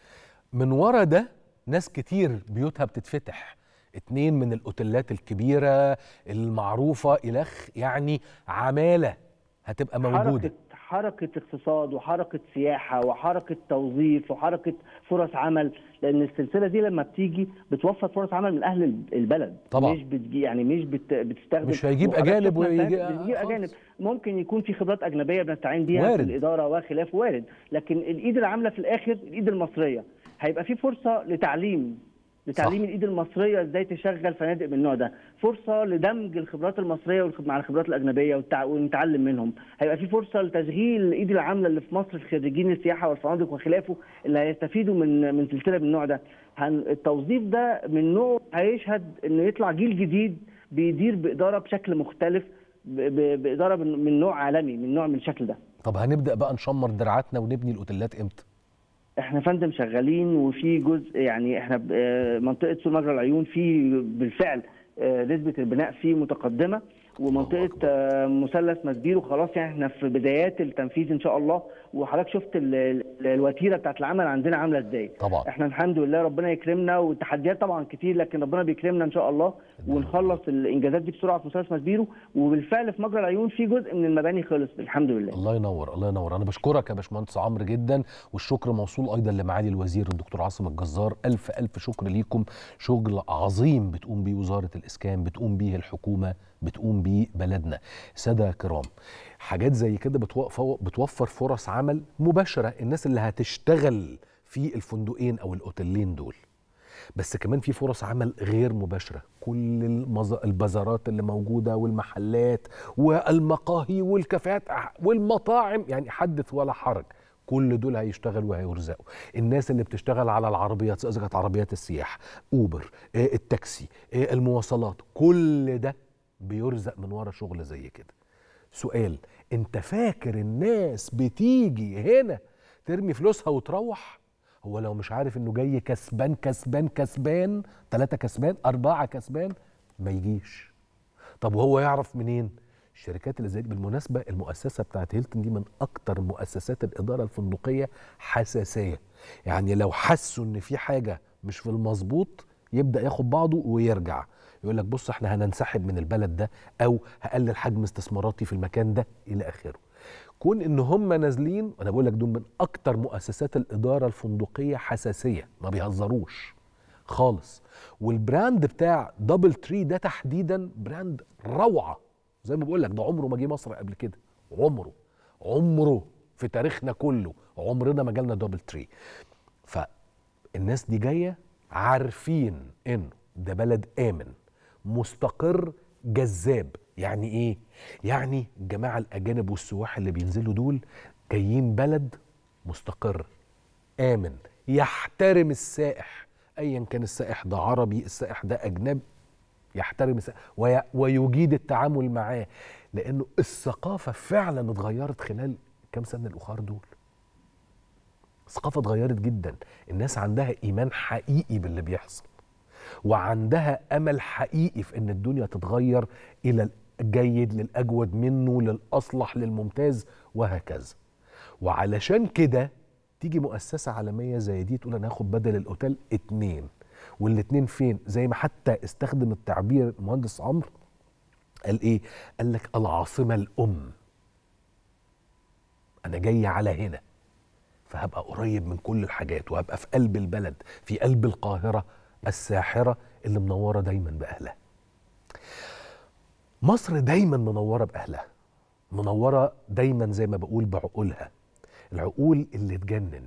من ورا ده ناس كتير بيوتها بتتفتح اتنين من الاوتيلات الكبيره المعروفه الخ يعني عماله هتبقى موجوده حركة حركة اقتصاد وحركة سياحة وحركة توظيف وحركة فرص عمل لأن السلسلة دي لما بتيجي بتوفر فرص عمل من أهل البلد طبعا. مش بتجي يعني مش بت بتستخدم مش هيجيب وحضرتك أجانب شفنا ويجي- فات بتجيب آه، أجانب خالص. ممكن يكون في خبرات أجنبية بنستعين بيها وارد. في الإدارة وخلافه وارد لكن الإيد العاملة في الآخر الإيد المصرية هيبقى في فرصة لتعليم لتعليم صح. الايد المصريه ازاي تشغل فنادق من النوع ده فرصه لدمج الخبرات المصريه والخ- مع الخبرات الاجنبيه والتع... ونتعلم منهم هيبقى في فرصه لتشغيل الايد العامله اللي في مصر في خريجين السياحه والفنادق وخلافه اللي هيستفيدوا من من سلسله من النوع ده هن... التوظيف ده من نوع هيشهد انه يطلع جيل جديد بيدير باداره بشكل مختلف ب... ب... باداره من... من نوع عالمي من نوع من الشكل ده طب هنبدا بقى نشمر دراعاتنا ونبني الاوتيلات امتى احنا فندم شغالين وفي جزء يعني احنا ب- آه، منطقه سور مجرى العيون في بالفعل آه، نسبه البناء فيه متقدمه ومنطقه آه، مثلث مسبيرو خلاص يعني احنا في بدايات التنفيذ ان شاء الله وحضرتك شفت ال- ال- الوتيره بتاعت العمل عندنا عامله ازاي طبعا احنا الحمد لله ربنا يكرمنا والتحديات طبعا كتير لكن ربنا بيكرمنا ان شاء الله ونخلص الانجازات دي بسرعه في مثلث مسبيرو وبالفعل في مجرى العيون في جزء من المباني خلص الحمد لله الله ينور الله ينور انا بشكرك يا باشمهندس عمرو جدا والشكر موصول ايضا لمعالي الوزير الدكتور عاصم الجزار الف الف شكر ليكم شغل عظيم بتقوم بيه وزاره الاسكان بتقوم بيه الحكومه بتقوم بيه بلدنا ساده كرام حاجات زي كده بتوفر بتوفر فرص عمل مباشره الناس اللي هتشتغل في الفندقين او الاوتيلين دول بس كمان في فرص عمل غير مباشرة كل المز... البازارات اللي موجودة والمحلات والمقاهي والكافيهات والمطاعم يعني حدث ولا حرج كل دول هيشتغلوا وهيرزقوا الناس اللي بتشتغل على العربيات سواء إذا كانت عربيات السياحة أوبر آه، التاكسي آه، المواصلات كل ده بيرزق من ورا شغل زي كده سؤال انت فاكر الناس بتيجي هنا ترمي فلوسها وتروح هو لو مش عارف انه جاي كسبان كسبان كسبان ثلاثة كسبان أربعة كسبان ما يجيش طب وهو يعرف منين الشركات اللي زي دي بالمناسبة المؤسسة بتاعت هيلتون دي من أكتر مؤسسات الإدارة الفندقية حساسية يعني لو حسوا إن في حاجة مش في المظبوط يبدأ ياخد بعضه ويرجع يقول لك بص احنا هننسحب من البلد ده أو هقلل حجم استثماراتي في المكان ده إلى آخره كون ان هم نازلين انا بقول لك دول من اكتر مؤسسات الاداره الفندقيه حساسيه ما بيهزروش خالص والبراند بتاع دبل تري ده تحديدا براند روعه زي ما بقول لك ده عمره ما جه مصر قبل كده عمره عمره في تاريخنا كله عمرنا ما جالنا دبل تري فالناس دي جايه عارفين انه ده بلد امن مستقر جذاب يعني ايه يعني الجماعه الاجانب والسواح اللي بينزلوا دول جايين بلد مستقر امن يحترم السائح ايا كان السائح ده عربي السائح ده اجنبي يحترم السائح وي ويجيد التعامل معاه لانه الثقافه فعلا اتغيرت خلال كام سنه الاخر دول الثقافه اتغيرت جدا الناس عندها ايمان حقيقي باللي بيحصل وعندها امل حقيقي في ان الدنيا تتغير الى الجيد للاجود منه للاصلح للممتاز وهكذا وعلشان كده تيجي مؤسسه عالميه زي دي تقول انا هاخد بدل الاوتيل اتنين والاتنين فين زي ما حتى استخدم التعبير المهندس عمرو قال ايه قال لك العاصمه الام انا جاي على هنا فهبقى قريب من كل الحاجات وهبقى في قلب البلد في قلب القاهره الساحره اللي منوره دايما باهلها مصر دايما منوره باهلها منوره دايما زي ما بقول بعقولها العقول اللي تجنن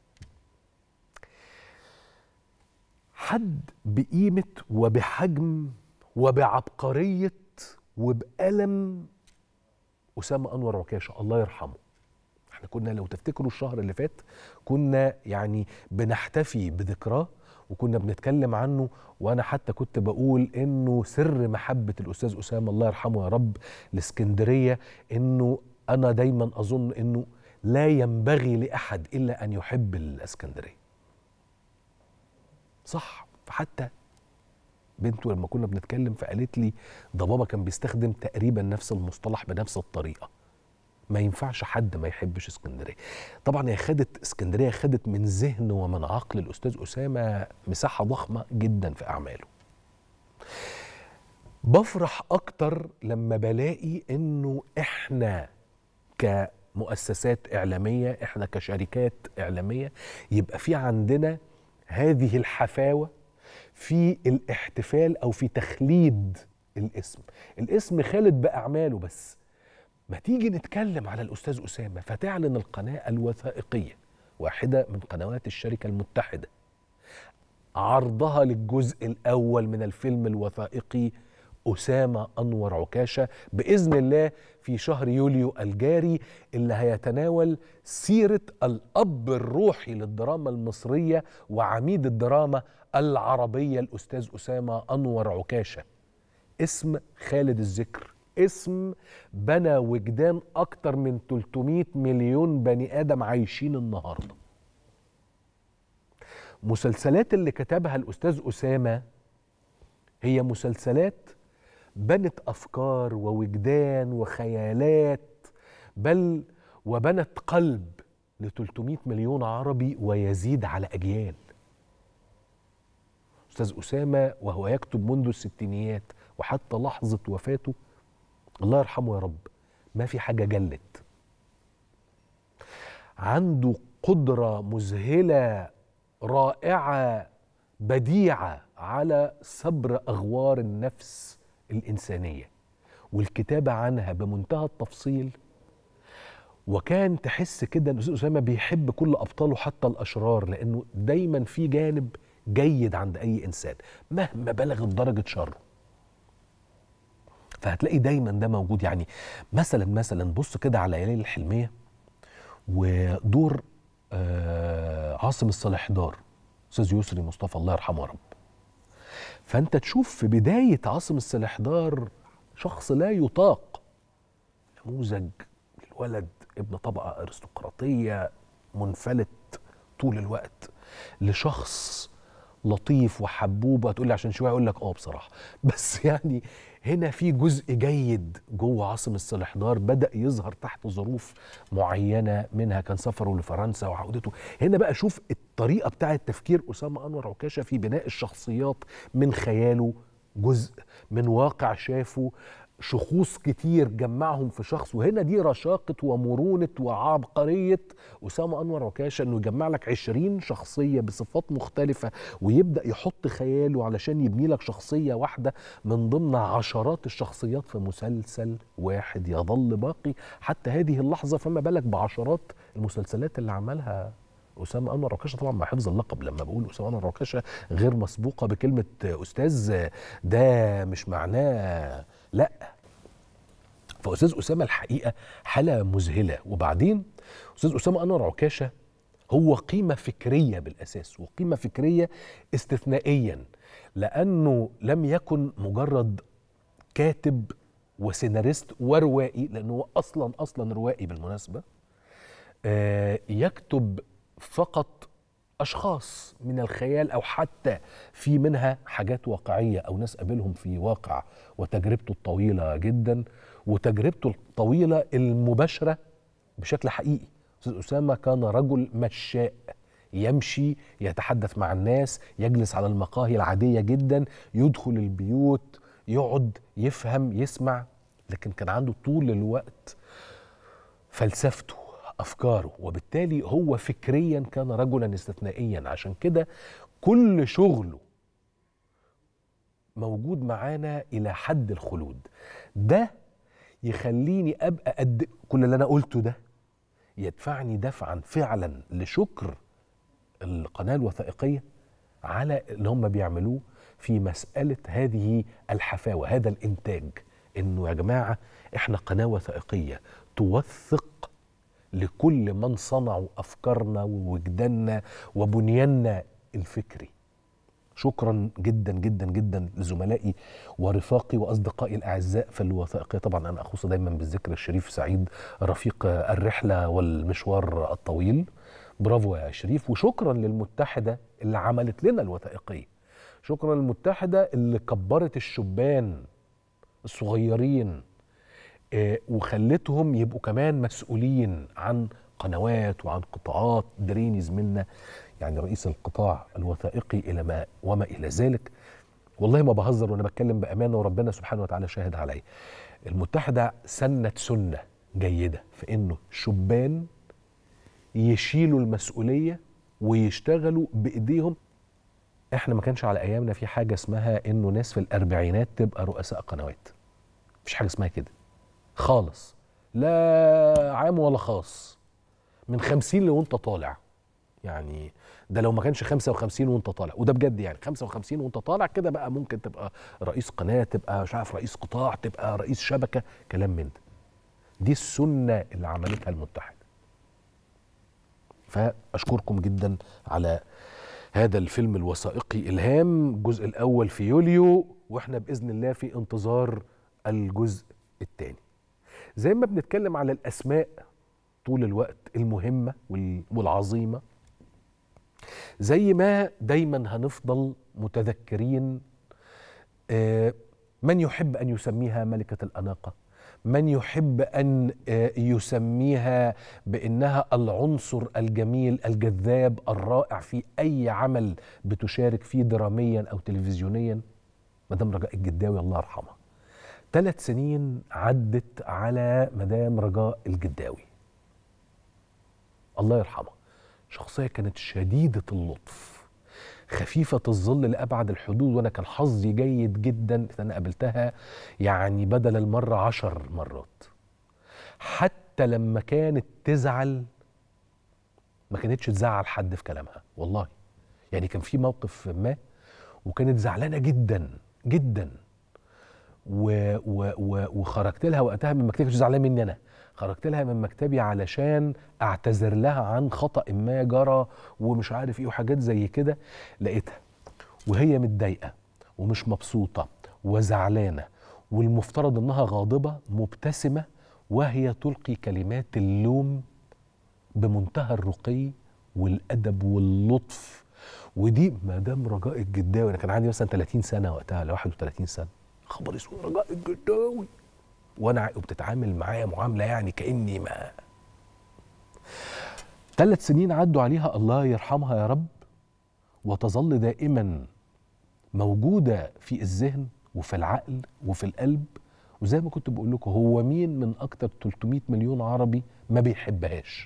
حد بقيمه وبحجم وبعبقريه وبألم أسامة أنور عكاشة الله يرحمه احنا كنا لو تفتكروا الشهر اللي فات كنا يعني بنحتفي بذكراه وكنا بنتكلم عنه وانا حتى كنت بقول انه سر محبه الاستاذ اسامه الله يرحمه يا رب الاسكندريه انه انا دايما اظن انه لا ينبغي لاحد الا ان يحب الاسكندريه صح فحتى بنته لما كنا بنتكلم فقالت لي ده بابا كان بيستخدم تقريبا نفس المصطلح بنفس الطريقه ما ينفعش حد ما يحبش اسكندريه طبعا هي خدت اسكندريه خدت من ذهن ومن عقل الاستاذ اسامه مساحه ضخمه جدا في اعماله بفرح اكتر لما بلاقي انه احنا كمؤسسات اعلاميه احنا كشركات اعلاميه يبقى في عندنا هذه الحفاوه في الاحتفال او في تخليد الاسم الاسم خالد باعماله بس ما تيجي نتكلم على الاستاذ اسامه فتعلن القناه الوثائقيه واحده من قنوات الشركه المتحده عرضها للجزء الاول من الفيلم الوثائقي اسامه انور عكاشه باذن الله في شهر يوليو الجاري اللي هيتناول سيره الاب الروحي للدراما المصريه وعميد الدراما العربيه الاستاذ اسامه انور عكاشه اسم خالد الذكر اسم بنى وجدان اكتر من 300 مليون بني ادم عايشين النهارده مسلسلات اللي كتبها الاستاذ اسامه هي مسلسلات بنت افكار ووجدان وخيالات بل وبنت قلب ل 300 مليون عربي ويزيد على اجيال استاذ اسامه وهو يكتب منذ الستينيات وحتى لحظه وفاته الله يرحمه يا رب ما في حاجه جلت عنده قدره مذهله رائعه بديعه على صبر اغوار النفس الانسانيه والكتابه عنها بمنتهى التفصيل وكان تحس كده ان الاستاذ اسامه بيحب كل ابطاله حتى الاشرار لانه دايما في جانب جيد عند اي انسان مهما بلغت درجه شره فهتلاقي دايما ده موجود يعني مثلا مثلا بص كده على ليالي الحلميه ودور آه عاصم الصالحدار استاذ يسري مصطفى الله يرحمه يا رب فانت تشوف في بدايه عاصم الصالحدار شخص لا يطاق نموذج الولد ابن طبقه ارستقراطيه منفلت طول الوقت لشخص لطيف وحبوب هتقول لي عشان شويه اقول لك اه بصراحه بس يعني هنا في جزء جيد جوه عاصم الصالحدار بدا يظهر تحت ظروف معينه منها كان سفره لفرنسا وعودته هنا بقى شوف الطريقه بتاعه تفكير اسامه انور عكاشه في بناء الشخصيات من خياله جزء من واقع شافه شخوص كتير جمعهم في شخص وهنا دي رشاقة ومرونة وعبقرية أسامة أنور عكاشة إنه يجمع لك عشرين شخصية بصفات مختلفة ويبدأ يحط خياله علشان يبني لك شخصية واحدة من ضمن عشرات الشخصيات في مسلسل واحد يظل باقي حتى هذه اللحظة فما بالك بعشرات المسلسلات اللي عملها أسامة أنور عكاشة طبعا مع حفظ اللقب لما بقول أسامة أنور عكاشة غير مسبوقة بكلمة أستاذ ده مش معناه لا فاستاذ اسامه الحقيقه حاله مذهله وبعدين استاذ اسامه انور عكاشه هو قيمه فكريه بالاساس وقيمه فكريه استثنائيا لانه لم يكن مجرد كاتب وسيناريست وروائي لانه هو اصلا اصلا روائي بالمناسبه آه يكتب فقط اشخاص من الخيال او حتى في منها حاجات واقعيه او ناس قابلهم في واقع وتجربته الطويله جدا وتجربته الطويله المباشره بشكل حقيقي استاذ اسامه كان رجل مشاء يمشي يتحدث مع الناس يجلس على المقاهي العاديه جدا يدخل البيوت يقعد يفهم يسمع لكن كان عنده طول الوقت فلسفته افكاره وبالتالي هو فكريا كان رجلا استثنائيا عشان كده كل شغله موجود معانا الى حد الخلود ده يخليني ابقى قد كل اللي انا قلته ده يدفعني دفعا فعلا لشكر القناه الوثائقيه على اللي هم بيعملوه في مساله هذه الحفاوه هذا الانتاج انه يا جماعه احنا قناه وثائقيه توثق لكل من صنعوا افكارنا ووجداننا وبنياننا الفكري شكرا جدا جدا جدا لزملائي ورفاقي واصدقائي الاعزاء في الوثائقيه طبعا انا اخص دايما بالذكر الشريف سعيد رفيق الرحله والمشوار الطويل برافو يا شريف وشكرا للمتحده اللي عملت لنا الوثائقيه شكرا للمتحده اللي كبرت الشبان الصغيرين آه وخلتهم يبقوا كمان مسؤولين عن قنوات وعن قطاعات دريني زميلنا يعني رئيس القطاع الوثائقي الى ما وما الى ذلك والله ما بهزر وانا بتكلم بامانه وربنا سبحانه وتعالى شاهد عليا المتحده سنت سنه جيده في انه شبان يشيلوا المسؤوليه ويشتغلوا بايديهم احنا ما كانش على ايامنا في حاجه اسمها انه ناس في الاربعينات تبقى رؤساء قنوات مفيش حاجه اسمها كده خالص لا عام ولا خاص من خمسين لو انت طالع يعني ده لو ما كانش 55 وانت طالع وده بجد يعني 55 وانت طالع كده بقى ممكن تبقى رئيس قناه تبقى مش عارف رئيس قطاع تبقى رئيس شبكه كلام من ده دي السنه اللي عملتها المتحده فاشكركم جدا على هذا الفيلم الوثائقي الهام الجزء الاول في يوليو واحنا باذن الله في انتظار الجزء الثاني زي ما بنتكلم على الاسماء طول الوقت المهمه والعظيمه زي ما دايما هنفضل متذكرين من يحب ان يسميها ملكه الاناقه من يحب ان يسميها بانها العنصر الجميل الجذاب الرائع في اي عمل بتشارك فيه دراميا او تلفزيونيا مدام رجاء الجداوي الله يرحمها ثلاث سنين عدت على مدام رجاء الجداوي الله يرحمها شخصية كانت شديدة اللطف خفيفة الظل لأبعد الحدود وأنا كان حظي جيد جدا إن أنا قابلتها يعني بدل المرة عشر مرات حتى لما كانت تزعل ما كانتش تزعل حد في كلامها والله يعني كان في موقف ما وكانت زعلانة جدا جدا و و و وخرجت لها وقتها من مكتبي كنت زعلان مني أنا خرجت لها من مكتبي علشان اعتذر لها عن خطأ ما جرى ومش عارف ايه وحاجات زي كده لقيتها وهي متضايقه ومش مبسوطه وزعلانه والمفترض انها غاضبه مبتسمه وهي تلقي كلمات اللوم بمنتهى الرقي والادب واللطف ودي مدام رجاء الجداوي انا كان عندي مثلا 30 سنه وقتها ل 31 سنه خبر اسود رجاء الجداوي وانا وبتتعامل معايا معامله يعني كاني ما ثلاث سنين عدوا عليها الله يرحمها يا رب وتظل دائما موجوده في الذهن وفي العقل وفي القلب وزي ما كنت بقول لكم هو مين من اكتر 300 مليون عربي ما بيحبهاش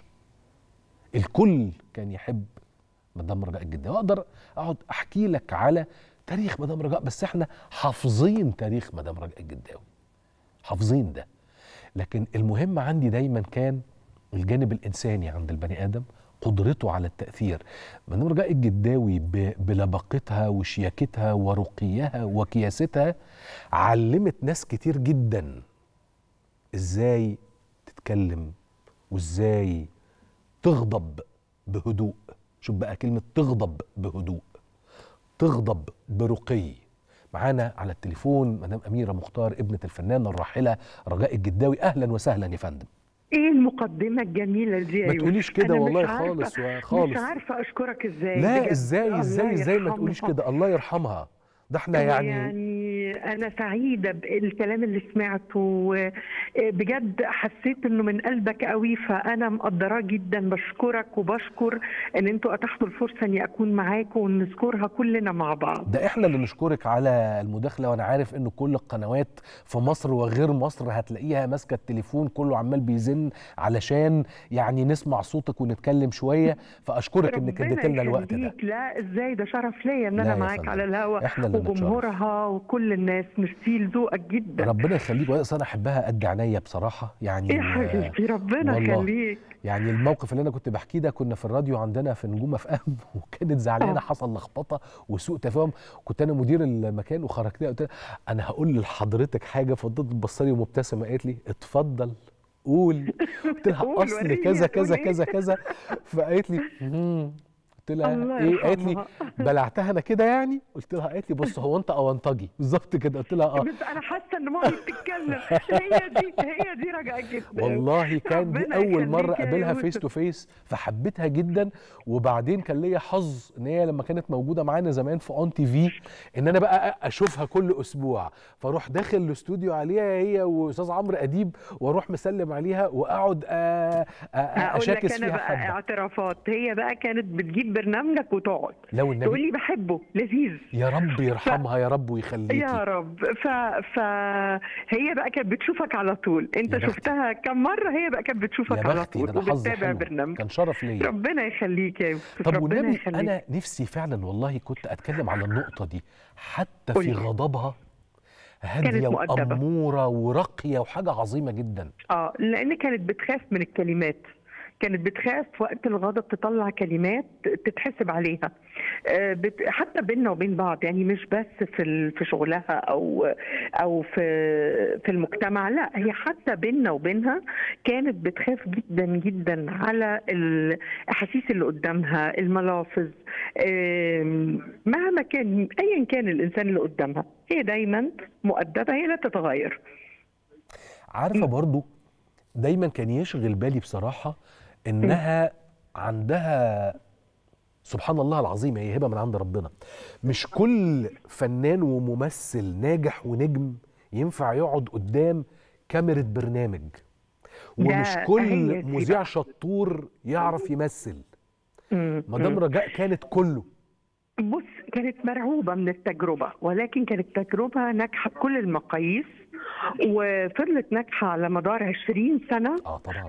الكل كان يحب مدام رجاء الجداوي اقدر اقعد احكي لك على تاريخ مدام رجاء بس احنا حافظين تاريخ مدام رجاء الجداوي حافظين ده لكن المهم عندي دايما كان الجانب الانساني عند البني ادم قدرته على التاثير مدام رجاء الجداوي ب- بلباقتها وشياكتها ورقيها وكياستها علمت ناس كتير جدا ازاي تتكلم وازاي تغضب بهدوء شوف بقى كلمة تغضب بهدوء تغضب برقي معانا على التليفون مدام أميرة مختار ابنة الفنانة الراحلة رجاء الجداوي أهلا وسهلا يا فندم ايه المقدمة الجميلة دي يا ما يوسف؟ تقوليش كده أنا مش والله عارفة- خالص و- خالص. مش عارفة اشكرك ازاي لا بجد. ازاي ازاي الله ازاي ما يرحمها. تقوليش كده الله يرحمها ده احنا يعني, يعني انا سعيدة بالكلام اللي سمعته بجد حسيت انه من قلبك قوي فانا مقدراه جدا بشكرك وبشكر ان انتوا اتاحتوا الفرصة اني اكون معاكم ونذكرها كلنا مع بعض ده احنا اللي نشكرك على المداخله وانا عارف ان كل القنوات في مصر وغير مصر هتلاقيها ماسكه التليفون كله عمال بيزن علشان يعني نسمع صوتك ونتكلم شويه فاشكرك انك ربنا اديت لنا الوقت ده يخليك. لا ازاي ده شرف ليا ان لا انا يا معاك فندم. على الهوا إحنا اللي نتشرف. وجمهورها وكل الناس ميرسي لذوقك جدا ربنا يخليك وأصل انا احبها قد عينيا بصراحه يعني يا حبيبتي ربنا والله. يخليك يعني الموقف اللي انا كنت بحكيه ده كنا في الراديو عندنا في نجوم اف ام وكانت زعلانه آه. حصل لخبطه وسوء تفاهم كنت انا مدير المكان وخرجت لها قلت لها انا هقول لحضرتك حاجه فضلت تبصلي ومبتسمه قالت لي اتفضل قول قلت لها قول، اصل وريني كذا هتقول كذا إيه؟ كذا كذا فقالت لي "مم." قلت لها الله ايه قالت لي يرحمها. بلعتها انا كده يعني قلت لها قالت لي بص هو انت اونطجي بالظبط كده قلت لها اه بس انا حاسه ان مامي بتتكلم هي دي هي دي رجاء جدا والله كان دي ربنا اول مره يخليك يا اقابلها يوسف. فيس تو فيس فحبيتها جدا وبعدين كان ليا حظ ان هي لما كانت موجوده معانا زمان في اون تي في ان انا بقى اشوفها كل اسبوع فاروح داخل الاستوديو عليها هي واستاذ عمرو اديب واروح مسلم عليها واقعد أ- أ- هقول لك اشاكس انا فيها بقى حبه اعترافات هي بقى كانت بتجيب برنامجك وتقعد لو تقول النبي لي بحبه لذيذ يا رب يرحمها يا رب ويخليكي يا رب ف... فهي بقى كانت بتشوفك على طول انت يا بختي. شفتها كم مره هي بقى كانت بتشوفك يا على بختي طول ده انا حظي وبتتابع حلو برنامج كان شرف ليا ربنا يخليك يا يوسف طب ربنا والنبي يخليك انا نفسي فعلا والله كنت اتكلم على النقطه دي حتى في قولي. غضبها هاديه كانت مؤدبة. واموره وراقيه وحاجه عظيمه جدا اه لان كانت بتخاف من الكلمات كانت بخاف وقت الغضب تطلع كلمات تتحسب عليها آه، بت- حتى بيننا وبين بعض يعني مش بس في ال- في شغلها او او في في المجتمع لا هي حتى بيننا وبينها كانت بتخاف جدا جدا على الاحاسيس اللي قدامها الملافظ آم، مهما كان ايا كان الانسان اللي قدامها هي دايما مؤدبه هي لا تتغير عارفه برضو دايما كان يشغل بالي بصراحه انها عندها سبحان الله العظيم هي هبه من عند ربنا مش كل فنان وممثل ناجح ونجم ينفع يقعد قدام كاميرا برنامج ومش ده كل هي دي مذيع بقى. شطور يعرف يمثل مم. مدام رجاء كانت كله بص كانت مرعوبة من التجربة ولكن كانت تجربة ناجحة بكل المقاييس وفضلت ناجحة على مدار 20 سنة اه طبعا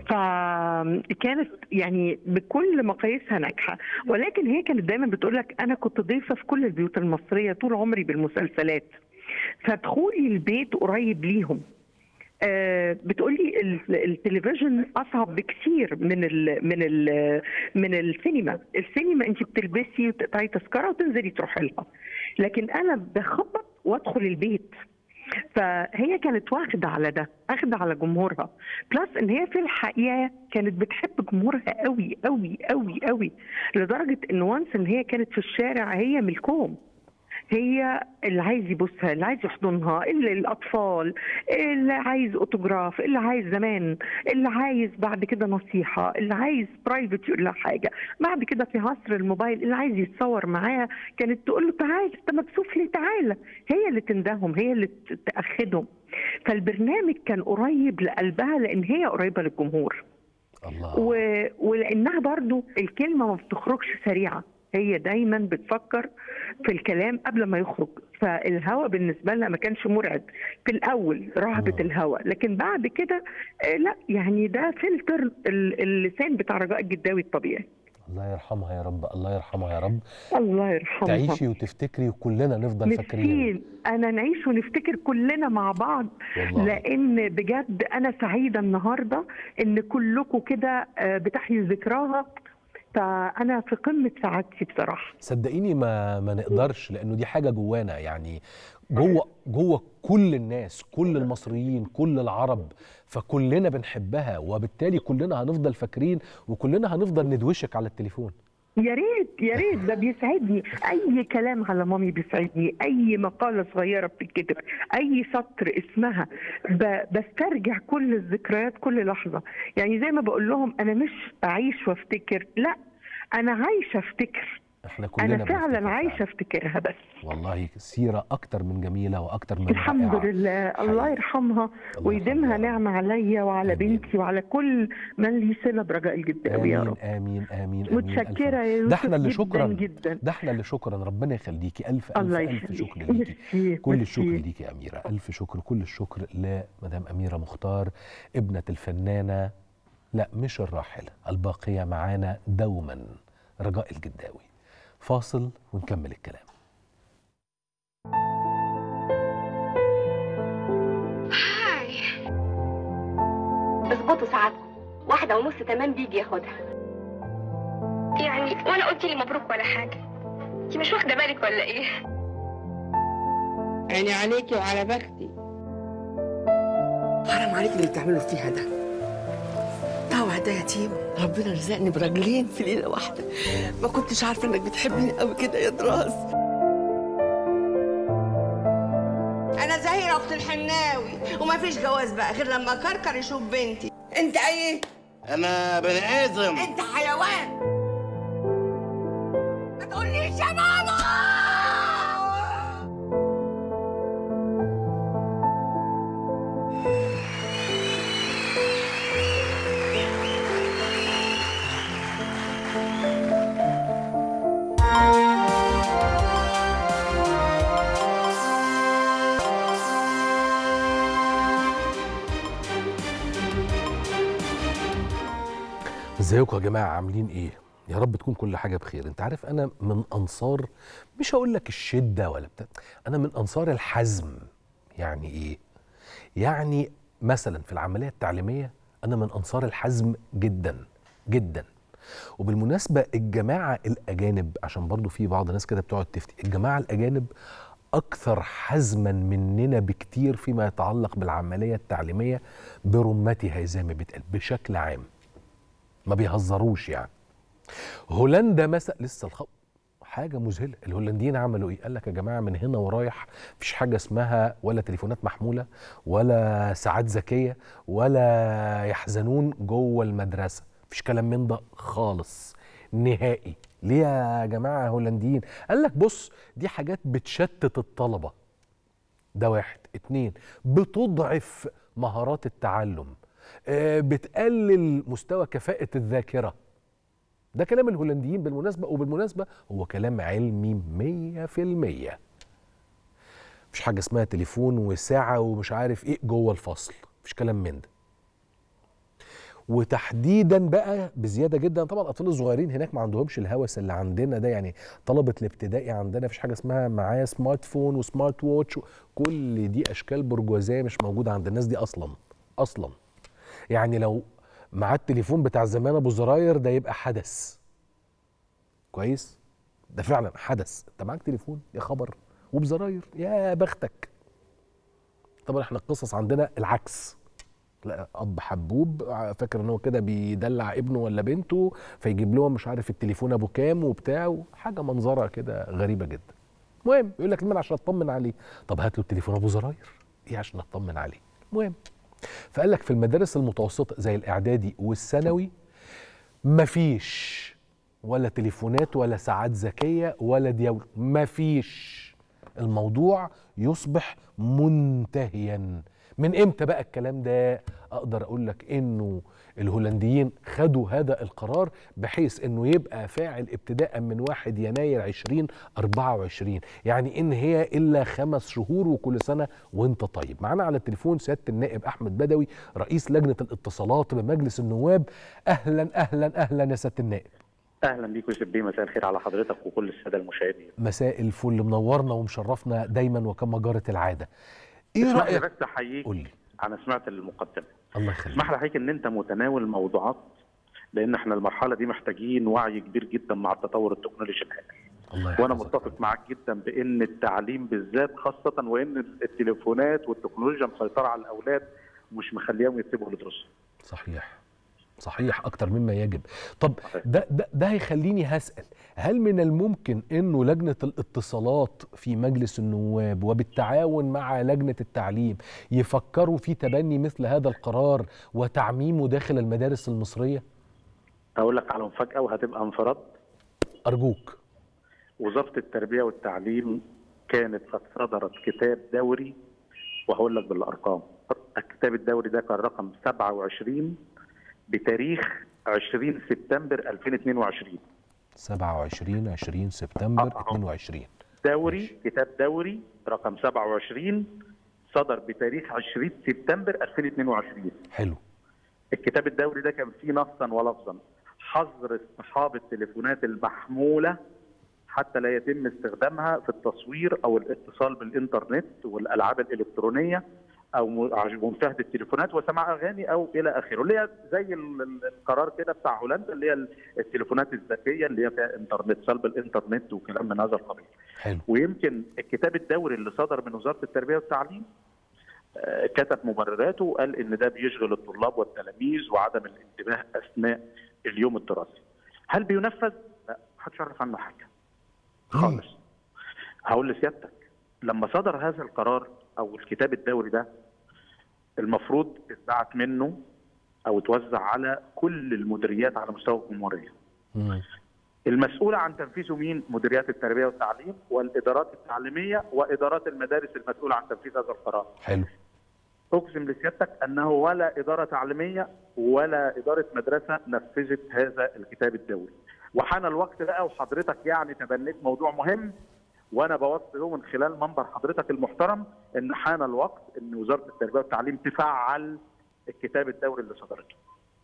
فكانت يعني بكل مقاييسها ناجحة ولكن هي كانت دايما بتقول لك أنا كنت ضيفة في كل البيوت المصرية طول عمري بالمسلسلات فدخولي البيت قريب ليهم آه، بتقولي ال- التلفزيون اصعب بكثير من ال من ال من السينما، السينما انت بتلبسي وتقطعي تذكره وتنزلي تروحي لها. لكن انا بخبط وادخل البيت. فهي كانت واخده على ده، اخده على جمهورها، بلس ان هي في الحقيقه كانت بتحب جمهورها قوي قوي قوي قوي لدرجه ان وانس ان هي كانت في الشارع هي ملكهم. هي اللي عايز يبوسها اللي عايز يحضنها اللي الاطفال اللي عايز اوتوجراف اللي عايز زمان اللي عايز بعد كده نصيحه اللي عايز برايفت يقول لها حاجه بعد كده في عصر الموبايل اللي عايز يتصور معاها كانت تقول له تعالى انت مكسوف ليه تعالى هي اللي تندههم هي اللي ت- تاخدهم فالبرنامج كان قريب لقلبها لان هي قريبه للجمهور الله و... ولانها برضو الكلمه ما بتخرجش سريعه هي دايما بتفكر في الكلام قبل ما يخرج فالهوى بالنسبه لها ما كانش مرعب في الاول رهبه مم. الهوى لكن بعد كده آه، لا يعني ده فلتر ال- اللسان بتاع رجاء الجداوي الطبيعي الله يرحمها يا رب الله يرحمها يا رب الله يرحمها تعيشي وتفتكري وكلنا نفضل فاكرين ميرسي انا نعيش ونفتكر كلنا مع بعض والله لان بجد انا سعيده النهارده ان كلكم كده آه، بتحيوا ذكراها فانا في قمه سعادتي بصراحه صدقيني ما ما نقدرش لانه دي حاجه جوانا يعني جوه جوه كل الناس كل المصريين كل العرب فكلنا بنحبها وبالتالي كلنا هنفضل فاكرين وكلنا هنفضل ندوشك على التليفون يا ريت يا ريت ده بيسعدني اي كلام على مامي بيسعدني اي مقاله صغيره بتتكتب اي سطر اسمها ب- بسترجع كل الذكريات كل لحظه يعني زي ما بقول لهم انا مش اعيش وافتكر لا انا عايشه افتكر احنا كلنا انا فعلا بنفتكر عايشه افتكرها بس والله سيره اكتر من جميله واكتر من الحمد رائعة. لله الله حقيقي. يرحمها الله ويديمها يرحمها. نعمه عليا وعلى آمين. بنتي وعلى كل من لي صله برجاء الجداوي يا امين رب امين امين امين متشكره ألف يا يوسف ده احنا اللي جدا شكرا جدا ده احنا اللي شكرا ربنا يخليكي الف الف الله الف يخليك شكر ليكي ميرسي، كل الشكر ميرسي. ليكي يا أميرة ألف شكر كل الشكر لمدام أميرة مختار ابنة الفنانة لا مش الراحلة الباقية معانا دوما رجاء الجداوي فاصل ونكمل الكلام هاي اظبطوا ساعاتكم واحدة ونص تمام بيجي ياخدها يعني ولا قلت لي مبروك ولا حاجة انت مش واخدة بالك ولا ايه عيني عليكي وعلى بختي حرام عليك اللي بتعمله فيها ده طوع ده يتيم ربنا رزقني برجلين في ليله واحده ما كنتش عارفه انك بتحبني قوي كده يا دراس انا زهيره اخت الحناوي وما فيش جواز بقى غير لما كركر يشوف بنتي انت ايه انا بني ادم انت حيوان ما تقوليش يا ماما ازيكم يا جماعة عاملين ايه يا رب تكون كل حاجة بخير انت عارف انا من انصار مش هقول لك الشدة ولا بتاع انا من انصار الحزم يعني ايه يعني مثلا في العملية التعليمية انا من انصار الحزم جدا جدا وبالمناسبة الجماعة الأجانب عشان برضو في بعض الناس كده بتقعد تفتي الجماعة الأجانب أكثر حزما مننا بكتير فيما يتعلق بالعملية التعليمية برمتها زي ما بيتقال بشكل عام ما بيهزروش يعني هولندا مثلا لسه الخط حاجه مذهله الهولنديين عملوا ايه قال لك يا جماعه من هنا ورايح مفيش حاجه اسمها ولا تليفونات محموله ولا ساعات ذكيه ولا يحزنون جوه المدرسه مفيش كلام من ده خالص نهائي ليه يا جماعه هولنديين قال لك بص دي حاجات بتشتت الطلبه ده واحد اتنين بتضعف مهارات التعلم آه، بتقلل مستوى كفاءة الذاكرة ده كلام الهولنديين بالمناسبة وبالمناسبة هو كلام علمي مية في المية مفيش حاجة اسمها تليفون وساعة ومش عارف ايه جوه الفصل مفيش كلام من ده وتحديدا بقى بزياده جدا طبعا الاطفال الصغيرين هناك ما عندهمش الهوس اللي عندنا ده يعني طلبه الابتدائي عندنا مفيش حاجه اسمها معاه سمارت فون وسمارت ووتش كل دي اشكال برجوازيه مش موجوده عند الناس دي اصلا اصلا يعني لو معاه التليفون بتاع زمان ابو زراير ده يبقى حدث كويس ده فعلا حدث انت معاك تليفون يا خبر وبزراير يا بختك طبعا احنا القصص عندنا العكس لا اب حبوب فاكر ان هو كده بيدلع ابنه ولا بنته فيجيب لهم مش عارف التليفون ابو كام وبتاع حاجه منظره كده غريبه جدا المهم يقول لك المهم عشان اطمن عليه طب هات له التليفون ابو زراير ايه عشان اطمن عليه المهم فقال لك في المدارس المتوسطه زي الاعدادي والثانوي مفيش ولا تليفونات ولا ساعات ذكيه ولا ديول مفيش الموضوع يصبح منتهيا من امتى بقى الكلام ده اقدر اقول لك انه الهولنديين خدوا هذا القرار بحيث انه يبقى فاعل ابتداء من 1 يناير 2024 يعني ان هي الا خمس شهور وكل سنه وانت طيب معانا على التليفون سياده النائب احمد بدوي رئيس لجنه الاتصالات بمجلس النواب اهلا اهلا اهلا يا سياده النائب اهلا بيك يوسف بيه مساء الخير على حضرتك وكل الساده المشاهدين مساء الفل منورنا ومشرفنا دايما وكما جرت العاده ايه اسمح لي رايك بس احييك قول لي انا سمعت المقدمه الله يخليك اسمح لي احييك ان انت متناول موضوعات لان احنا المرحله دي محتاجين وعي كبير جدا مع التطور التكنولوجي الهائل الله وانا يحفظك. متفق معاك جدا بان التعليم بالذات خاصه وان التليفونات والتكنولوجيا مسيطره على الاولاد مش مخليهم يكتبوا الدروس صحيح صحيح اكتر مما يجب طب صحيح. ده ده, ده هيخليني هسال هل من الممكن انه لجنه الاتصالات في مجلس النواب وبالتعاون مع لجنه التعليم يفكروا في تبني مثل هذا القرار وتعميمه داخل المدارس المصريه اقول لك على مفاجاه وهتبقى انفراد ارجوك وزاره التربيه والتعليم كانت قد صدرت كتاب دوري وهقول لك بالارقام الكتاب الدوري ده كان رقم 27 بتاريخ 20 سبتمبر 2022 27 20 سبتمبر آه، آه. 22 دوري ماشي. كتاب دوري رقم 27 صدر بتاريخ 20 سبتمبر 2022 حلو الكتاب الدوري ده كان فيه نصا ولفظا حظر اصطحاب التليفونات المحموله حتى لا يتم استخدامها في التصوير او الاتصال بالانترنت والالعاب الالكترونيه او م- مشاهده التليفونات وسماع اغاني او الى اخره اللي هي زي ال- ال- القرار كده بتاع هولندا اللي هي ال- التليفونات الذكيه اللي هي فيها انترنت سلب الانترنت وكلام من هذا القبيل حلو ويمكن الكتاب الدوري اللي صدر من وزاره التربيه والتعليم آه، كتب مبرراته وقال ان ده بيشغل الطلاب والتلاميذ وعدم الانتباه اثناء اليوم الدراسي. هل بينفذ؟ لا محدش يعرف عنه حاجه. خالص. هقول لسيادتك لما صدر هذا القرار او الكتاب الدوري ده المفروض اتبعت منه او اتوزع على كل المديريات على مستوى الجمهوريه. مم. المسؤولة عن تنفيذه مين؟ مديريات التربية والتعليم والإدارات التعليمية وإدارات المدارس المسؤولة عن تنفيذ هذا القرار. حلو أقسم لسيادتك أنه ولا إدارة تعليمية ولا إدارة مدرسة نفذت هذا الكتاب الدوري. وحان الوقت بقى وحضرتك يعني تبنيت موضوع مهم وانا بوصله من خلال منبر حضرتك المحترم ان حان الوقت ان وزاره التربيه والتعليم تفعل الكتاب الدوري اللي صدرته.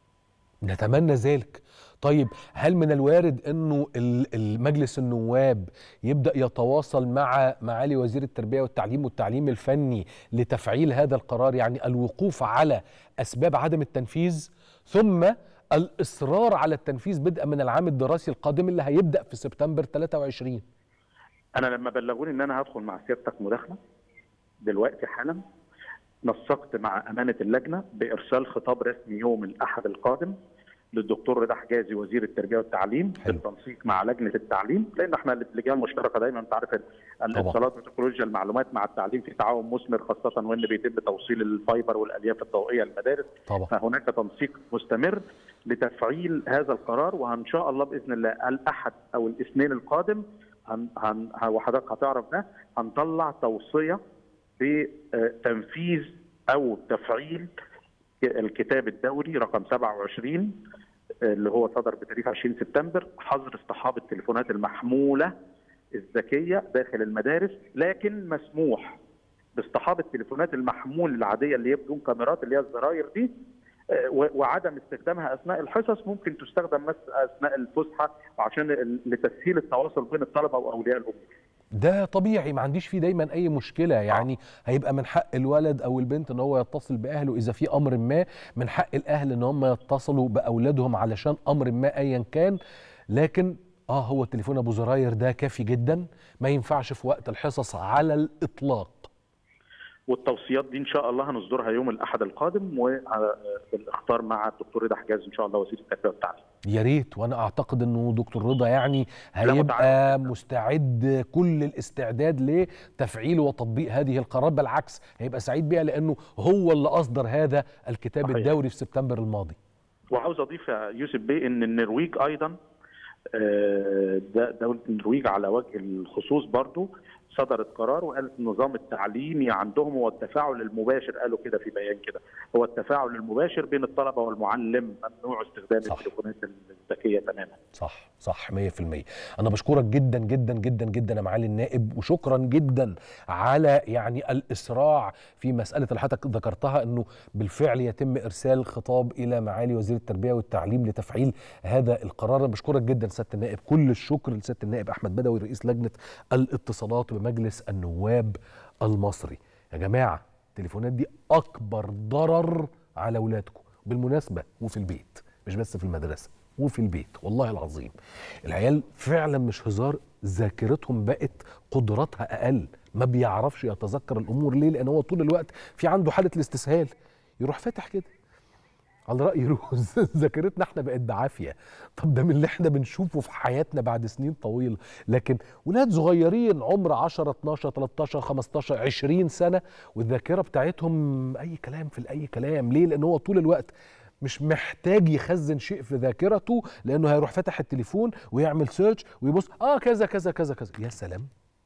نتمنى ذلك طيب هل من الوارد انه ال- المجلس النواب يبدا يتواصل مع معالي وزير التربيه والتعليم والتعليم الفني لتفعيل هذا القرار يعني الوقوف على اسباب عدم التنفيذ ثم الاصرار على التنفيذ بدءا من العام الدراسي القادم اللي هيبدا في سبتمبر 23 انا لما بلغوني ان انا هدخل مع سيادتك مداخله دلوقتي حالا نسقت مع امانه اللجنه بارسال خطاب رسمي يوم الاحد القادم للدكتور رضا حجازي وزير التربيه والتعليم حلو. بالتنسيق مع لجنه التعليم لان احنا اللجان المشتركه دايما انت عارف الاتصالات وتكنولوجيا المعلومات مع التعليم في تعاون مثمر خاصه وان بيتم توصيل الفايبر والالياف الضوئيه للمدارس طبعا فهناك تنسيق مستمر لتفعيل هذا القرار وان شاء الله باذن الله الاحد او الاثنين القادم هن هن وحضرتك هتعرف ده هنطلع توصيه بتنفيذ او تفعيل الكتاب الدوري رقم 27 اللي هو صدر بتاريخ 20 سبتمبر حظر اصطحاب التليفونات المحموله الذكيه داخل المدارس لكن مسموح باصطحاب التليفونات المحمول العاديه اللي هي بدون كاميرات اللي هي الزراير دي آه، و- وعدم استخدامها اثناء الحصص ممكن تستخدم بس اثناء الفسحه عشان ال- لتسهيل التواصل بين الطلبه واولياء الامور. ده طبيعي ما عنديش فيه دايما اي مشكله يعني هيبقى من حق الولد او البنت ان هو يتصل باهله اذا في امر ما من حق الاهل ان هم يتصلوا باولادهم علشان امر ما ايا كان لكن اه هو التليفون ابو زراير ده كافي جدا ما ينفعش في وقت الحصص على الاطلاق والتوصيات دي ان شاء الله هنصدرها يوم الاحد القادم وبالاختار مع الدكتور رضا حجاز ان شاء الله وزير التربيه والتعليم. يا ريت وانا اعتقد انه دكتور رضا يعني لا، هيبقى متعاون جداً. مستعد كل الاستعداد لتفعيل وتطبيق هذه القرار بالعكس هيبقى سعيد بيها لانه هو اللي اصدر هذا الكتاب صحيح. الدوري في سبتمبر الماضي وعاوز اضيف يا يوسف بيه ان النرويج ايضا آه، ده دوله النرويج على وجه الخصوص برضو صدرت قرار وقالت النظام التعليمي عندهم هو التفاعل المباشر قالوا كده في بيان كده هو التفاعل المباشر بين الطلبه والمعلم ممنوع استخدام صح. التليفونات الذكيه تماما صح صح 100% انا بشكرك جدا جدا جدا جدا يا معالي النائب وشكرا جدا على يعني الاسراع في مساله اللي حضرتك ذكرتها انه بالفعل يتم ارسال خطاب الى معالي وزير التربيه والتعليم لتفعيل هذا القرار أنا بشكرك جدا سياده النائب كل الشكر لسياده النائب احمد بدوي رئيس لجنه الاتصالات بمجلس النواب المصري يا جماعه التليفونات دي اكبر ضرر على اولادكم بالمناسبه وفي البيت مش بس في المدرسه وفي البيت والله العظيم العيال فعلا مش هزار ذاكرتهم بقت قدراتها اقل ما بيعرفش يتذكر الامور ليه لان هو طول الوقت في عنده حاله الاستسهال يروح فاتح كده على راي روز ذاكرتنا احنا بقت بعافيه طب ده من اللي احنا بنشوفه في حياتنا بعد سنين طويله لكن ولاد صغيرين عمر 10 12 13 15 20 سنه والذاكره بتاعتهم اي كلام في اي كلام ليه لان هو طول الوقت مش محتاج يخزن شيء في ذاكرته لانه هيروح فاتح التليفون ويعمل سيرش ويبص اه كذا كذا كذا كذا يا سلام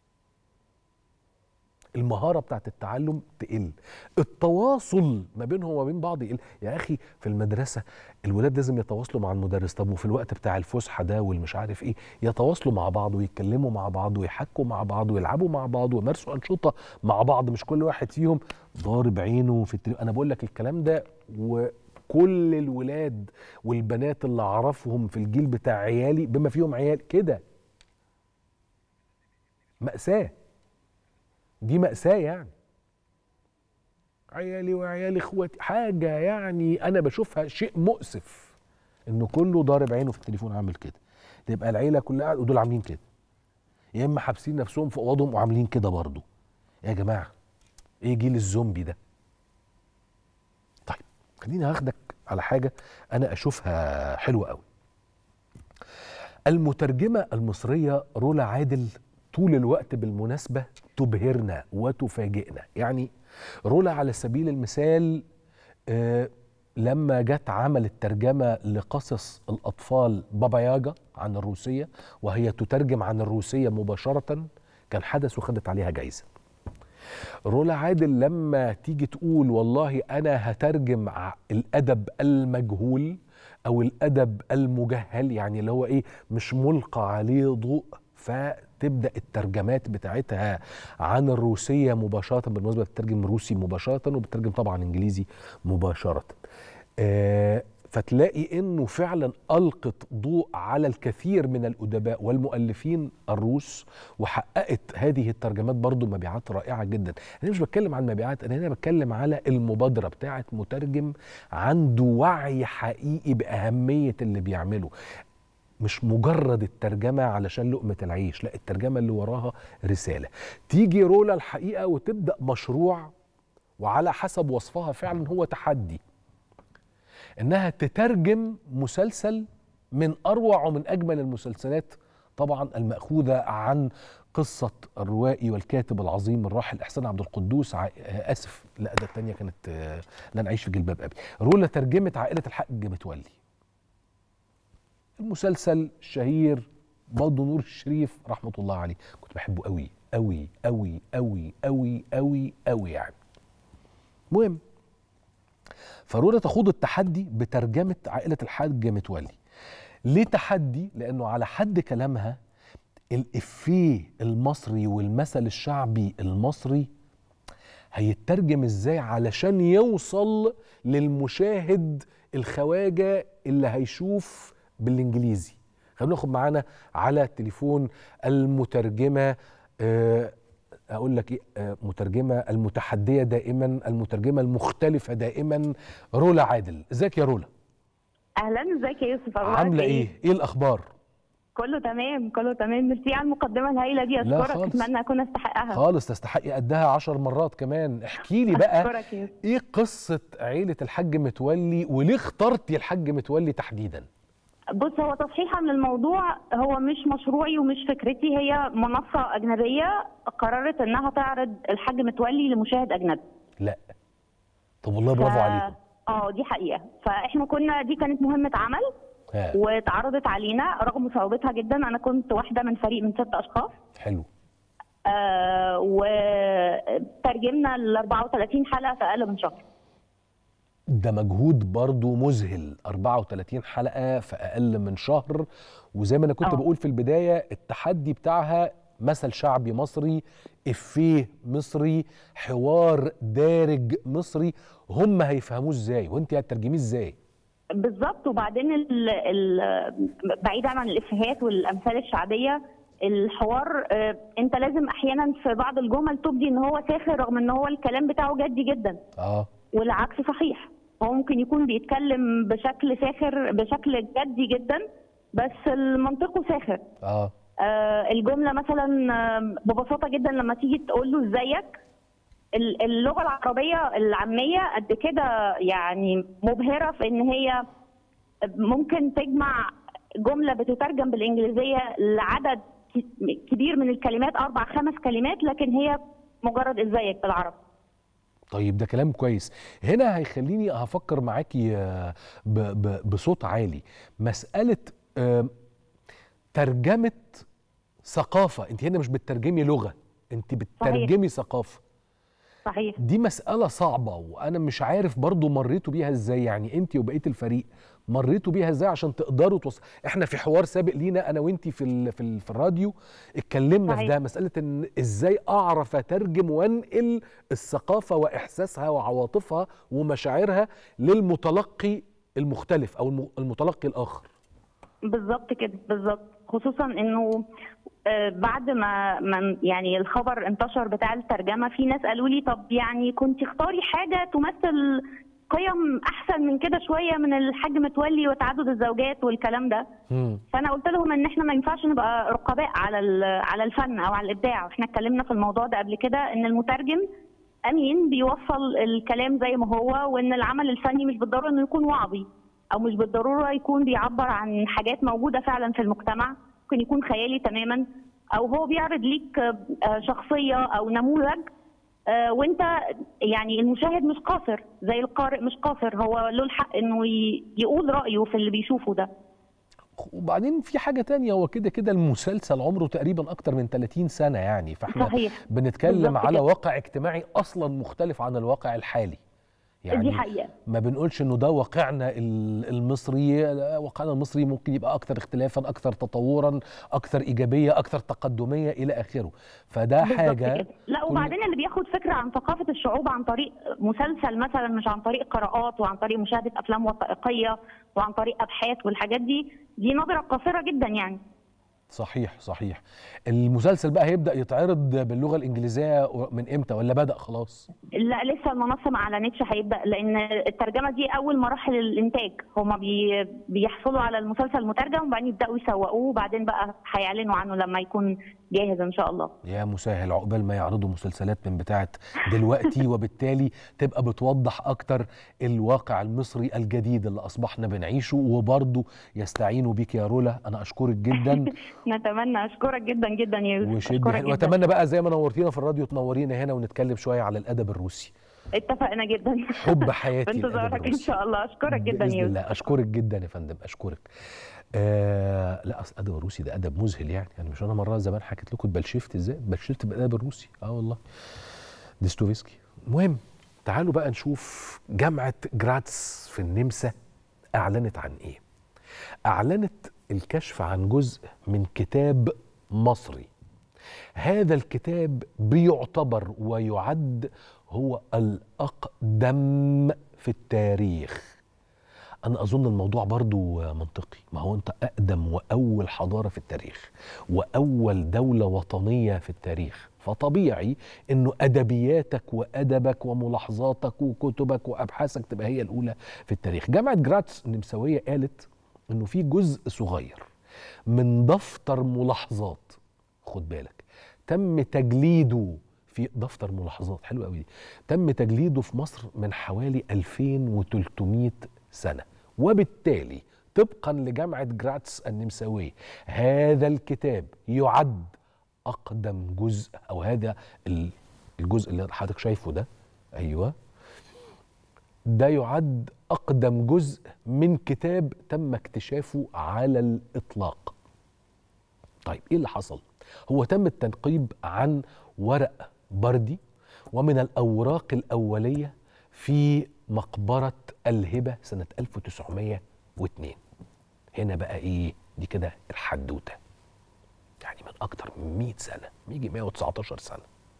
المهاره بتاعت التعلم تقل التواصل ما بينهم وما بين بعض يقل يا اخي في المدرسه الولاد لازم يتواصلوا مع المدرس طب وفي الوقت بتاع الفسحه ده والمش عارف ايه يتواصلوا مع بعض ويتكلموا مع بعض ويحكوا مع بعض ويلعبوا مع بعض ويمارسوا انشطه مع بعض مش كل واحد فيهم ضارب عينه في التليفون انا بقول لك الكلام ده وكل الولاد والبنات اللي اعرفهم في الجيل بتاع عيالي بما فيهم عيال كده مأساة دي مأساة يعني عيالي وعيال اخواتي حاجة يعني أنا بشوفها شيء مؤسف إنه كله ضارب عينه في التليفون عامل كده تبقى العيلة كلها قاعدة ودول عاملين كده يا إما حابسين نفسهم في أوضهم وعاملين كده برضه يا جماعة إيه جيل الزومبي ده طيب خليني هاخدك على حاجة أنا أشوفها حلوة قوي المترجمة المصرية رولا عادل طول الوقت بالمناسبة تبهرنا وتفاجئنا يعني رولا على سبيل المثال آه لما جت عملت ترجمة لقصص الأطفال بابا ياجا عن الروسية وهي تترجم عن الروسية مباشرة كان حدث وخدت عليها جايزة رولا عادل لما تيجي تقول والله أنا هترجم الأدب المجهول أو الأدب المجهل يعني اللي هو إيه مش ملقى عليه ضوء فتبدا الترجمات بتاعتها عن الروسيه مباشره بالمناسبه بتترجم روسي مباشره وبتترجم طبعا انجليزي مباشره آه فتلاقي انه فعلا القت ضوء على الكثير من الادباء والمؤلفين الروس وحققت هذه الترجمات برضو مبيعات رائعه جدا انا مش بتكلم عن مبيعات انا هنا بتكلم على المبادره بتاعه مترجم عنده وعي حقيقي باهميه اللي بيعمله مش مجرد الترجمة علشان لقمة العيش لا الترجمة اللي وراها رسالة تيجي رولا الحقيقة وتبدأ مشروع وعلى حسب وصفها فعلا هو تحدي انها تترجم مسلسل من اروع ومن اجمل المسلسلات طبعا المأخوذة عن قصة الروائي والكاتب العظيم الراحل إحسان عبد القدوس ع... آسف لا ده التانية كانت لن أعيش في جلباب أبي رولا ترجمت عائلة الحاج متولي المسلسل الشهير برضه نور الشريف رحمه الله عليه كنت بحبه قوي قوي قوي قوي قوي قوي قوي يعني المهم فرولا تخوض التحدي بترجمه عائله الحاج متولي ليه تحدي لانه على حد كلامها الافيه المصري والمثل الشعبي المصري هيترجم ازاي علشان يوصل للمشاهد الخواجه اللي هيشوف بالانجليزي خلينا ناخد معانا على التليفون المترجمه أه اقول لك ايه أه مترجمه المتحديه دائما المترجمه المختلفه دائما رولا عادل ازيك يا رولا اهلا ازيك يا يوسف أخبارك عامله ايه ايه الاخبار كله تمام كله تمام ميرسي على المقدمه الهائله دي لا اشكرك خالص. اتمنى اكون استحقها خالص تستحقي قدها عشر مرات كمان احكي لي بقى أشكرك يا يوسف. ايه قصه عيله الحاج متولي وليه اخترتي الحاج متولي تحديدا بص هو تصحيحا للموضوع هو مش مشروعي ومش فكرتي هي منصه اجنبيه قررت انها تعرض الحاج متولي لمشاهد اجنبي لا طب والله برافو ف- عليكم اه دي حقيقه فاحنا كنا دي كانت مهمه عمل ها واتعرضت علينا رغم صعوبتها جدا انا كنت واحده من فريق من ست اشخاص حلو آه وترجمنا ال 34 حلقه في اقل من شهر ده مجهود برضو مذهل 34 حلقة في أقل من شهر وزي ما أنا كنت آه. بقول في البداية التحدي بتاعها مثل شعبي مصري إفيه مصري حوار دارج مصري هم هيفهموه إزاي وأنت هتترجميه إزاي بالظبط وبعدين ال ال بعيدا عن الافيهات والامثال الشعبيه الحوار آه، انت لازم احيانا في بعض الجمل تبدي ان هو ساخر رغم ان هو الكلام بتاعه جدي جدا آه والعكس صحيح هو ممكن يكون بيتكلم بشكل ساخر بشكل جدي جدا بس منطقه ساخر آه آه، الجمله مثلا آه، ببساطه جدا لما تيجي تقول له ازيك ال- اللغه العربيه العاميه قد كده يعني مبهره في ان هي ممكن تجمع جمله بتترجم بالانجليزيه لعدد ك- كبير من الكلمات اربع خمس كلمات لكن هي مجرد ازيك بالعربي طيب ده كلام كويس هنا هيخليني هفكر معاكي آه، ب- ب- بصوت عالي مسألة آم، ترجمة ثقافة انت هنا مش بتترجمي لغة انت بتترجمي ثقافة صحيح دي مسألة صعبة وأنا مش عارف برضو مريتوا بيها إزاي يعني أنت وبقية الفريق مريتوا بيها إزاي عشان تقدروا توصل إحنا في حوار سابق لينا أنا وأنت في ال... في, ال... في الراديو اتكلمنا في صحيح. ده مسألة إن إزاي أعرف أترجم وأنقل الثقافة وإحساسها وعواطفها ومشاعرها للمتلقي المختلف أو الم... المتلقي الآخر بالظبط كده بالظبط خصوصا انه آه، بعد ما ما يعني الخبر انتشر بتاع الترجمه في ناس قالوا لي طب يعني كنت اختاري حاجه تمثل قيم احسن من كده شويه من الحاج متولي وتعدد الزوجات والكلام ده مم. فانا قلت لهم ان احنا ما ينفعش نبقى رقباء على ال- على الفن او على الابداع واحنا اتكلمنا في الموضوع ده قبل كده ان المترجم امين بيوصل الكلام زي ما هو وان العمل الفني مش بالضروره انه يكون وعظي او مش بالضروره يكون بيعبر عن حاجات موجوده فعلا في المجتمع ممكن يكون خيالي تماما او هو بيعرض ليك آه، شخصيه او نموذج آه، وانت يعني المشاهد مش قاصر زي القارئ مش قاصر هو له الحق انه ي- يقول رايه في اللي بيشوفه ده وبعدين في حاجة تانية هو كده كده المسلسل عمره تقريبا أكتر من 30 سنة يعني فإحنا صحيح. بنتكلم بالظبط على كده. واقع اجتماعي أصلا مختلف عن الواقع الحالي دي حقيقه ما بنقولش انه ده واقعنا ال- المصري لا، واقعنا المصري ممكن يبقى اكثر اختلافا اكثر تطورا اكثر ايجابيه اكثر تقدميه الى اخره فده بالظبط حاجه كده. لا كل- وبعدين اللي بياخد فكره عن ثقافه الشعوب عن طريق مسلسل مثلا مش عن طريق قراءات وعن طريق مشاهده افلام وثائقيه وعن طريق ابحاث والحاجات دي دي نظره قاصره جدا يعني صحيح صحيح المسلسل بقى هيبدا يتعرض باللغه الانجليزيه من امتى ولا بدا خلاص لا لسه المنصه ما اعلنتش هيبدا لان الترجمه دي اول مراحل الانتاج هما بي بيحصلوا على المسلسل المترجم وبعدين يبداوا يسوقوه وبعدين بقى هيعلنوا عنه لما يكون جاهز ان شاء الله يا مسهل عقبال ما يعرضوا مسلسلات من بتاعه دلوقتي وبالتالي تبقى بتوضح اكتر الواقع المصري الجديد اللي اصبحنا بنعيشه وبرضه يستعينوا بيك يا رولا انا اشكرك جدا نتمنى اشكرك جدا جدا يا يوسف وشدي أشكرك حيل- جداً. واتمنى بقى زي ما نورتينا في الراديو تنورينا هنا ونتكلم شويه على الادب الروسي اتفقنا جدا حب حياتي في الادب انتظارك ان الروسي شاء الله اشكرك جدا باذن يا يوسف الله اشكرك جدا يا فندم اشكرك آه لا اصل الادب الروسي ده ادب مذهل يعني يعني مش انا مره زمان حكيت لكم اتبلشفت ازاي اتبلشفت بالادب الروسي اه والله ديستوفيسكي المهم تعالوا بقى نشوف جامعه جراتس في النمسا اعلنت عن ايه اعلنت الكشف عن جزء من كتاب مصري هذا الكتاب بيعتبر ويعد هو الأقدم في التاريخ أنا أظن الموضوع برضو منطقي ما هو أنت أقدم وأول حضارة في التاريخ وأول دولة وطنية في التاريخ فطبيعي أنه أدبياتك وأدبك وملاحظاتك وكتبك وأبحاثك تبقى هي الأولى في التاريخ جامعة جراتس النمساوية قالت أنه في جزء صغير من دفتر ملاحظات خد بالك تم تجليده في دفتر ملاحظات حلو قوي دي تم تجليده في مصر من حوالي 2300 سنة وبالتالي طبقا لجامعة جراتس النمساوية هذا الكتاب يعد أقدم جزء أو هذا ال- الجزء اللي حضرتك شايفه ده أيوه ده يعد أقدم جزء من كتاب تم اكتشافه على الإطلاق طيب ايه اللي حصل هو تم التنقيب عن ورق بردي ومن الأوراق الأولية في مقبرة الهبة سنة 1902 هنا بقى إيه دي كده الحدوتة يعني من أكتر من 100 سنة يجي 119 سنة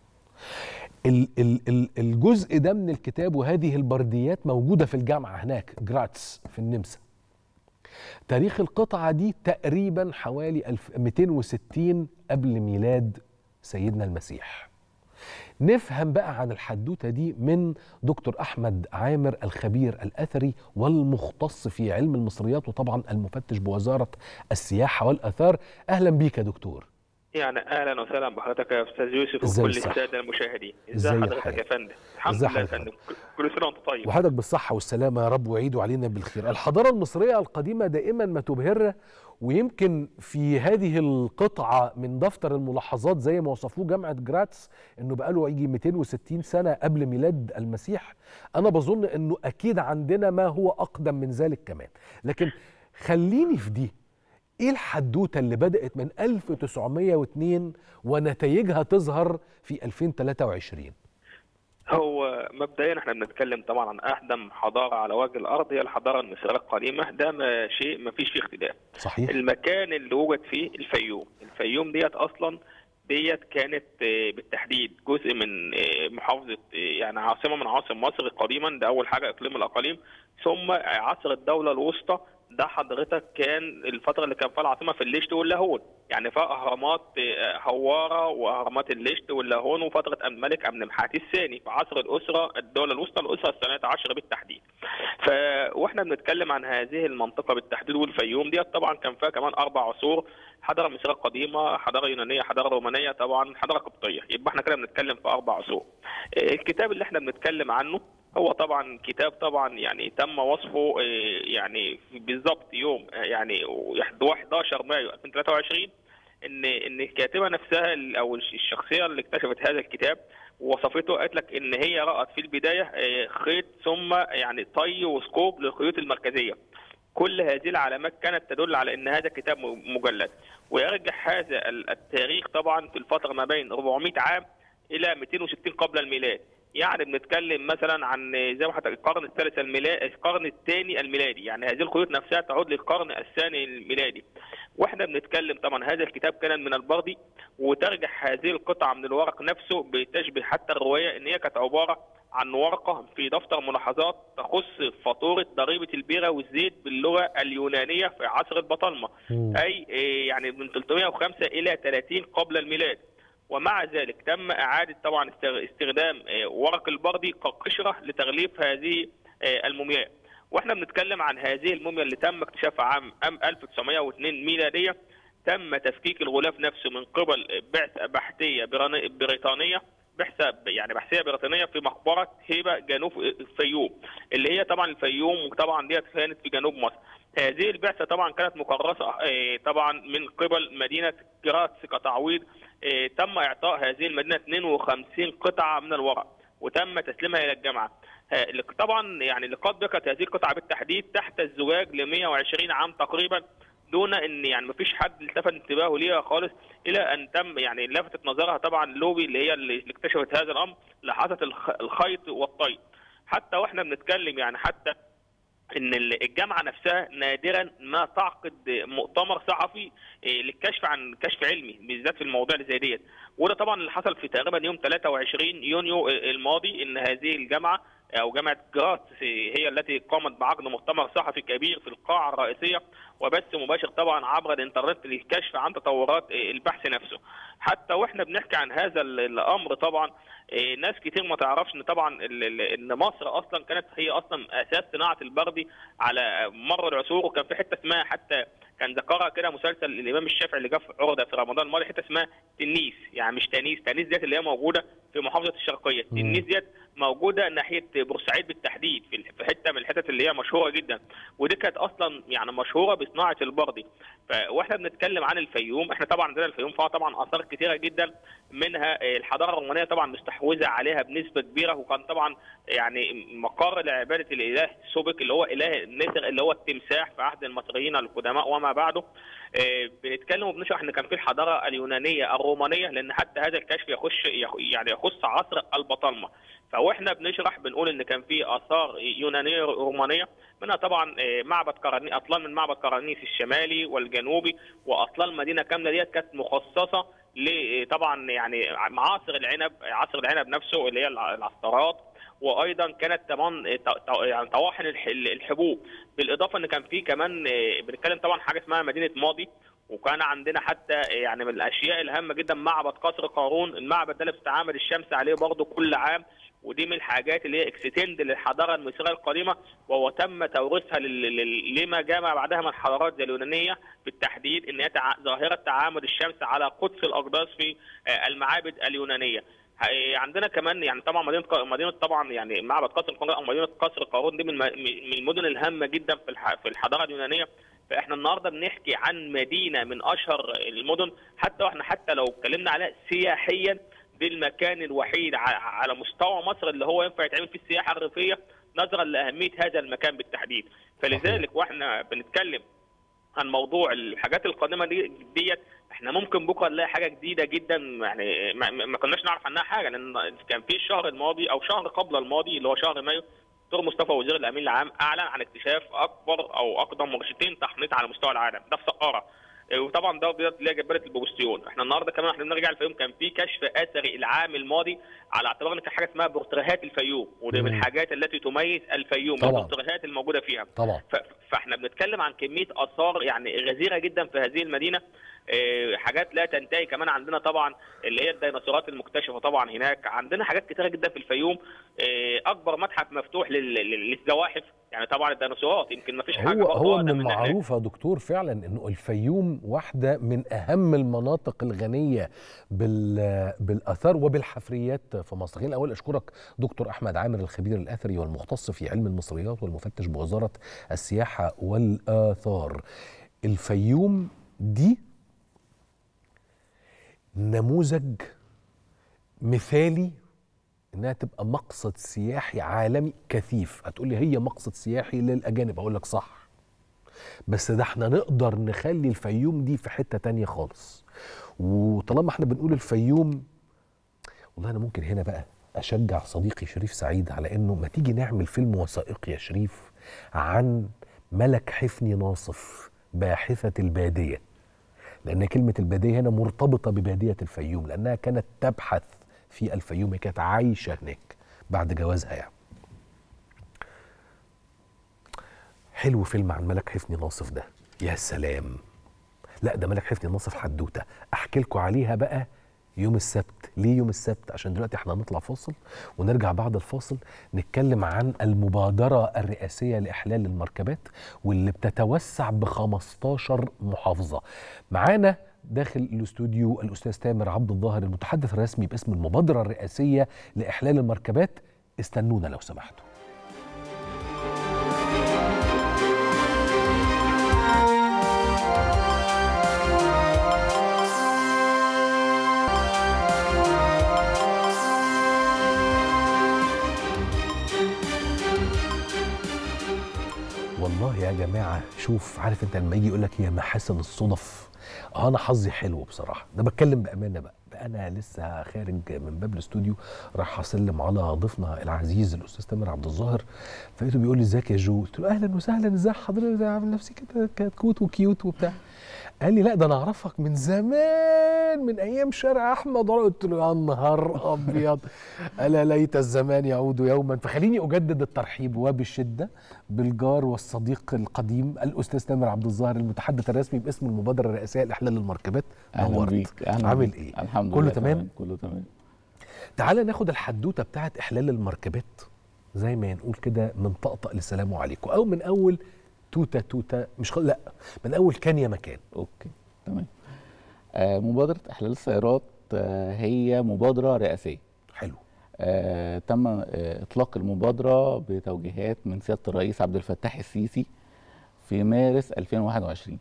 ال ال ال الجزء ده من الكتاب وهذه البرديات موجودة في الجامعة هناك جراتس في النمسا تاريخ القطعة دي تقريبا حوالي 1260 قبل ميلاد سيدنا المسيح نفهم بقى عن الحدوتة دي من دكتور أحمد عامر الخبير الأثري والمختص في علم المصريات وطبعا المفتش بوزارة السياحة والأثار أهلا بيك يا دكتور يعني اهلا وسهلا بحضرتك يا استاذ يوسف ازاي وكل الصحة؟ الساده المشاهدين ازاي ازي حضرتك الحال؟ يا فندم الحمد ازاي لله يا حضرتك؟ فندم كل سنه وانت طيب وحضرتك بالصحة والسلامة يا رب وعيد علينا بالخير الحضارة المصرية القديمة دائما ما تبهرنا ويمكن في هذه القطعة من دفتر الملاحظات زي ما وصفوه جامعة جراتس انه بقاله يجي 260 سنة قبل ميلاد المسيح انا بظن انه اكيد عندنا ما هو اقدم من ذلك كمان لكن خليني في دي ايه الحدوتة اللي بدأت من 1902 ونتائجها تظهر في 2023 هو مبدئيا احنا بنتكلم طبعا عن اقدم حضاره على وجه الارض هي الحضاره المصريه القديمه ده ما شيء ما فيش فيه اختلاف صحيح المكان اللي وجد فيه الفيوم الفيوم ديت اصلا ديت كانت آه، بالتحديد جزء من آه، محافظه آه، يعني عاصمه من عواصم مصر قديما ده اول حاجه اقليم الاقاليم ثم عصر الدوله الوسطى ده حضرتك كان الفتره اللي كان فيها العاصمه في الليشت واللاهون يعني فيها اهرامات آه، هواره واهرامات الليشت واللاهون وفتره الملك امن محاتي الثاني في عصر الاسره الدوله الوسطى الاسره الثانيه عشر بالتحديد ف واحنا بنتكلم عن هذه المنطقه بالتحديد والفيوم ديت طبعا كان فيها كمان اربع عصور حضاره مصريه قديمه حضاره يونانيه حضاره رومانيه طبعا حضاره قبطيه يبقى احنا كده بنتكلم في اربع عصور آه، الكتاب اللي احنا بنتكلم عنه هو طبعا كتاب طبعا يعني تم وصفه آه، يعني بالظبط يوم آه، يعني 11 مايو 2023 ان ان الكاتبه نفسها ال- او الش- الشخصيه اللي اكتشفت هذا الكتاب وصفته قالت لك ان هي رأت في البدايه آه، خيط ثم يعني طي وثقوب للخيوط المركزيه كل هذه العلامات كانت تدل على ان هذا كتاب م- مجلد ويرجع هذا ال- التاريخ طبعا في الفتره ما بين 400 عام الى 260 قبل الميلاد يعني بنتكلم مثلا عن زي ما حضرتك القرن الثالث الميلادي القرن الثاني الميلادي يعني هذه الخيوط نفسها تعود للقرن الثاني الميلادي واحنا بنتكلم طبعا هذا الكتاب كان من البردي وترجح هذه القطعه من الورق نفسه بتشبه حتى الروايه ان هي كانت عباره عن ورقه في دفتر ملاحظات تخص فاتوره ضريبه البيره والزيت باللغه اليونانيه في عصر البطالمه اي إيه، يعني من 305 الى 30 قبل الميلاد ومع ذلك تم اعاده طبعا استغ- استخدام آه، ورق البردي كقشره لتغليف هذه آه، المومياء واحنا بنتكلم عن هذه الموميا اللي تم اكتشافها عام عام 1902 ميلاديه تم تفكيك الغلاف نفسه من قبل بعثه بحثيه براني- بريطانيه بعثه يعني بحثيه بريطانيه في مقبره هيبه جنوب الفيوم اللي هي طبعا الفيوم وطبعا ديت كانت في جنوب مصر هذه البعثه طبعا كانت مكرسه آه، طبعا من قبل مدينه جراتس كتعويض آه، تم اعطاء هذه المدينه 52 قطعه من الورق وتم تسليمها الى الجامعه آه، لك- طبعا يعني لقد بقت هذه القطعه بالتحديد تحت الزجاج ل 120 عام تقريبا دون ان يعني مفيش حد التفت انتباهه ليها خالص الى ان تم يعني لفتت نظرها طبعا لوبي اللي هي اللي اكتشفت هذا الامر لحظه الخ- الخيط والطي حتى واحنا بنتكلم يعني حتى ان ال- الجامعه نفسها نادرا ما تعقد مؤتمر صحفي إيه، للكشف عن كشف علمي بالذات في المواضيع اللي زي ديت وده طبعا اللي حصل في تقريبا يوم 23 يونيو الماضي ان هذه الجامعه او جامعه جرات هي التي قامت بعقد مؤتمر صحفي كبير في القاعه الرئيسيه وبث مباشر طبعا عبر الانترنت للكشف عن تطورات البحث نفسه حتى واحنا بنحكي عن هذا ال- الامر طبعا إيه، ناس كتير ما تعرفش ان طبعا ال- ال- ان مصر اصلا كانت هي اصلا اساس صناعه البردي على مر العصور وكان في حته اسمها حتى كان ذكرها كده مسلسل الامام الشافعي اللي جه في عقده في رمضان الماضي حته اسمها تنيس يعني مش تانيس تانيس ديت اللي هي موجوده في محافظه الشرقيه تنيس ديت موجوده ناحيه بورسعيد بالتحديد في في حته من الحتت اللي هي مشهوره جدا ودي كانت اصلا يعني مشهوره بصناعه البردي ف- واحنا بنتكلم عن الفيوم احنا طبعا عندنا الفيوم فيها طبعا اثار كثيره جدا منها آه، الحضاره الرومانيه طبعا مستحوذه عليها بنسبه كبيره وكان طبعا يعني مقر لعباده الاله سوبك اللي هو اله النسر اللي هو التمساح في عهد المصريين القدماء وما بعده آه، بنتكلم وبنشرح ان كان في الحضاره اليونانيه الرومانيه لان حتى هذا الكشف يخش يخ- يعني يخص عصر البطالمه فواحنا بنشرح بنقول ان كان في اثار يونانيه رومانيه منها طبعا آه، معبد قرني اطلال من معبد قرنيس الشمالي والجنوبي واطلال مدينه كامله ديت كانت مخصصه ل طبعا يعني معاصر العنب عصر العنب نفسه اللي هي الع- العصارات وايضا كانت كمان ط- ط- يعني طواحن الح- الحبوب بالاضافه ان كان في كمان آه، بنتكلم طبعا حاجه اسمها مدينه ماضي وكان عندنا حتى يعني من الاشياء الهامه جدا معبد قصر قارون المعبد ده اللي بتتعامل الشمس عليه برضه كل عام ودي من الحاجات اللي هي اكستند للحضاره المصريه القديمه وهو تم توريثها لل- لل- لما جاء ما بعدها من حضارات زي اليونانيه بالتحديد ان هي تع- ظاهره تعامد الشمس على قدس الاقداس في آه، المعابد اليونانيه ه- عندنا كمان يعني طبعا مدينه ق- مدينه طبعا يعني معبد قصر قارون او مدينه قصر قارون دي من الم- من المدن الهامه جدا في الح- في الحضاره اليونانيه فاحنا النهارده بنحكي عن مدينه من اشهر المدن حتى واحنا حتى لو اتكلمنا عليها سياحيا دي المكان الوحيد ع- على مستوى مصر اللي هو ينفع يتعمل فيه السياحه الريفيه نظرا لاهميه هذا المكان بالتحديد فلذلك واحنا بنتكلم عن موضوع الحاجات القادمه دي ديت احنا ممكن بكره نلاقي حاجه جديده جدا يعني ما, ما ما كناش نعرف عنها حاجه لان كان في الشهر الماضي او شهر قبل الماضي اللي هو شهر مايو دكتور مصطفى وزير الامين العام اعلن عن اكتشاف اكبر او اقدم مرشدين تحنيط على مستوى العالم ده في سقاره إيه، وطبعا ده ديت اللي هي جباله البوستيون احنا النهارده كمان احنا بنرجع الفيوم كان في كشف اثري العام الماضي على اعتبار ان في حاجه اسمها بورتريهات الفيوم ودي من مم. الحاجات التي تميز الفيوم طبعاً. البورتريهات الموجوده فيها طبعا ف- فاحنا بنتكلم عن كميه اثار يعني غزيره جدا في هذه المدينه إيه، حاجات لا تنتهي كمان عندنا طبعا اللي هي الديناصورات المكتشفه طبعا هناك عندنا حاجات كتيره جدا في الفيوم إيه، اكبر متحف مفتوح لل- لل- للزواحف يعني طبعا الديناصورات يمكن ما فيش حاجه هو برضه هو من أقدم هناك. المعروف يا دكتور فعلا انه الفيوم واحده من اهم المناطق الغنيه بال بالاثار وبالحفريات في مصر خليني الاول اشكرك دكتور احمد عامر الخبير الاثري والمختص في علم المصريات والمفتش بوزاره السياحه والاثار الفيوم دي نموذج مثالي انها تبقى مقصد سياحي عالمي كثيف هتقول لي هي مقصد سياحي للاجانب اقول لك صح بس ده احنا نقدر نخلي الفيوم دي في حتة تانية خالص وطالما احنا بنقول الفيوم والله انا ممكن هنا بقى اشجع صديقي شريف سعيد على انه ما تيجي نعمل فيلم وثائقي يا شريف عن ملك حفني ناصف باحثة البادية لان كلمة البادية هنا مرتبطة ببادية الفيوم لانها كانت تبحث في الفيوم هي كانت عايشة هناك بعد جوازها يعني حلو فيلم عن ملك حفني ناصف ده يا سلام لا ده ملك حفني ناصف حدوته احكي لكم عليها بقى يوم السبت ليه يوم السبت عشان دلوقتي احنا هنطلع فاصل ونرجع بعد الفاصل نتكلم عن المبادرة الرئاسية لإحلال المركبات واللي بتتوسع ب 15 محافظة معانا داخل الاستوديو الأستاذ تامر عبد الظاهر المتحدث الرسمي باسم المبادرة الرئاسية لإحلال المركبات استنونا لو سمحتوا والله يا جماعه شوف عارف انت لما يجي يقول لك هي محاسن الصدف اه انا حظي حلو بصراحه ده بتكلم بامانه بقى بقى انا لسه خارج من باب الاستوديو راح اسلم على ضيفنا العزيز الاستاذ تامر عبد الظاهر فلقيته بيقول لي ازيك يا جو قلت له اهلا وسهلا ازي حضرتك عامل نفسي كده كتكوت وكيوت وبتاع قال لي لا ده انا اعرفك من زمان من ايام شارع احمد عرق. قلت له يا نهار ابيض الا ليت الزمان يعود يوما فخليني اجدد الترحيب وبالشده بالجار والصديق القديم الاستاذ تامر عبد الظاهر المتحدث الرسمي باسم المبادره الرئاسيه لاحلال المركبات اهلا نورت. بيك اهلا عامل بيك. ايه الحمد كله لله تمام كله تمام تعالى ناخد الحدوته بتاعت احلال المركبات زي ما نقول كده من طقطق للسلام عليكم او من اول توته توته مش خل... لا من اول كان يا مكان اوكي تمام آه مبادره احلال السيارات آه هي مبادره رئاسيه حلو آه تم آه اطلاق المبادره بتوجيهات من سياده الرئيس عبد الفتاح السيسي في مارس 2021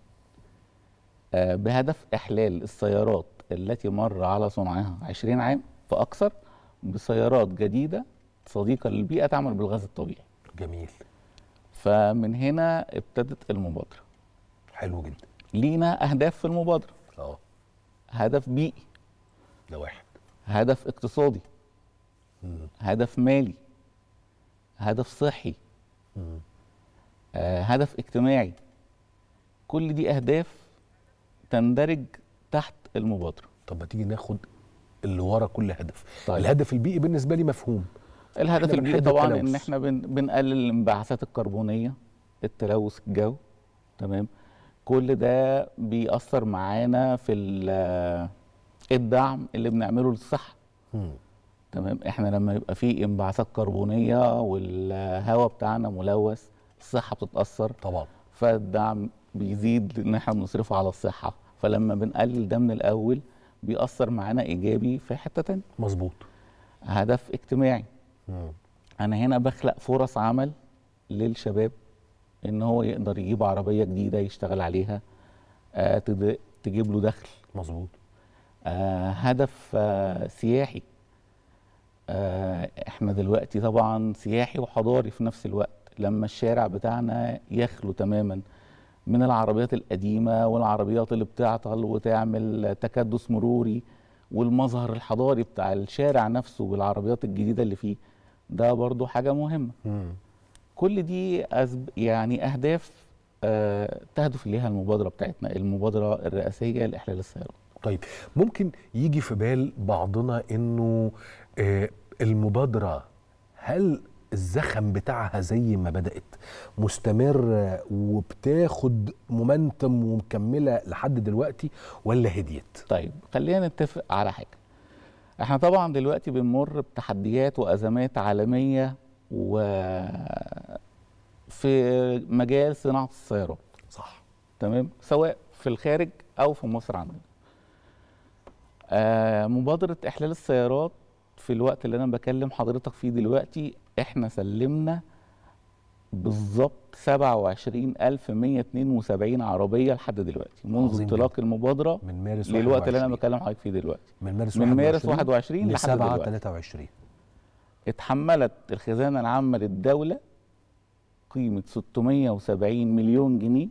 آه بهدف احلال السيارات التي مر على صنعها 20 عام فاكثر بسيارات جديده صديقه للبيئه تعمل بالغاز الطبيعي جميل فمن هنا ابتدت المبادره حلو جدا لينا اهداف في المبادره اه هدف بيئي ده واحد هدف اقتصادي مم. هدف مالي هدف صحي مم. آه هدف اجتماعي كل دي اهداف تندرج تحت المبادره طب ما تيجي ناخد اللي ورا كل هدف طيب. الهدف البيئي بالنسبه لي مفهوم الهدف إحنا البيئي بنحب طبعا التلوث. ان احنا بن بنقلل الانبعاثات الكربونيه التلوث الجو تمام كل ده بيأثر معانا في ال- الدعم اللي بنعمله للصحه مم. تمام احنا لما يبقى في انبعاثات كربونيه والهواء بتاعنا ملوث الصحه بتتاثر طبعا فالدعم بيزيد ان احنا بنصرفه على الصحه فلما بنقلل ده من الاول بيأثر معانا ايجابي في حته تانية مظبوط هدف اجتماعي مم. انا هنا بخلق فرص عمل للشباب ان هو يقدر يجيب عربيه جديده يشتغل عليها آه تد- تجيب له دخل مظبوط آه هدف آه سياحي آه احنا دلوقتي طبعا سياحي وحضاري في نفس الوقت لما الشارع بتاعنا يخلو تماما من العربيات القديمة والعربيات اللي بتعطل وتعمل تكدس مروري والمظهر الحضاري بتاع الشارع نفسه بالعربيات الجديدة اللي فيه ده برضو حاجة مهمة مم. كل دي أسب يعني أهداف آه تهدف إليها المبادرة بتاعتنا المبادرة الرئاسية لإحلال السيارات طيب ممكن يجي في بال بعضنا انه آه المبادره هل الزخم بتاعها زي ما بدات مستمر وبتاخد مومنتم ومكمله لحد دلوقتي ولا هديت طيب خلينا نتفق على حاجة احنا طبعا دلوقتي بنمر بتحديات وأزمات عالمية و في مجال صناعة السيارات صح تمام سواء في الخارج أو في مصر عندنا آه مبادرة إحلال السيارات في الوقت اللي أنا بكلم حضرتك فيه دلوقتي احنا سلمنا بالظبط 27172 عربية لحد دلوقتي منذ عظيم انطلاق المبادرة من مارس للوقت اللي 21. أنا بكلم حضرتك فيه دلوقتي من مارس من مارس 21 ل لحد 7 دلوقتي 23 اتحملت الخزانة العامة للدولة قيمة 670 مليون جنيه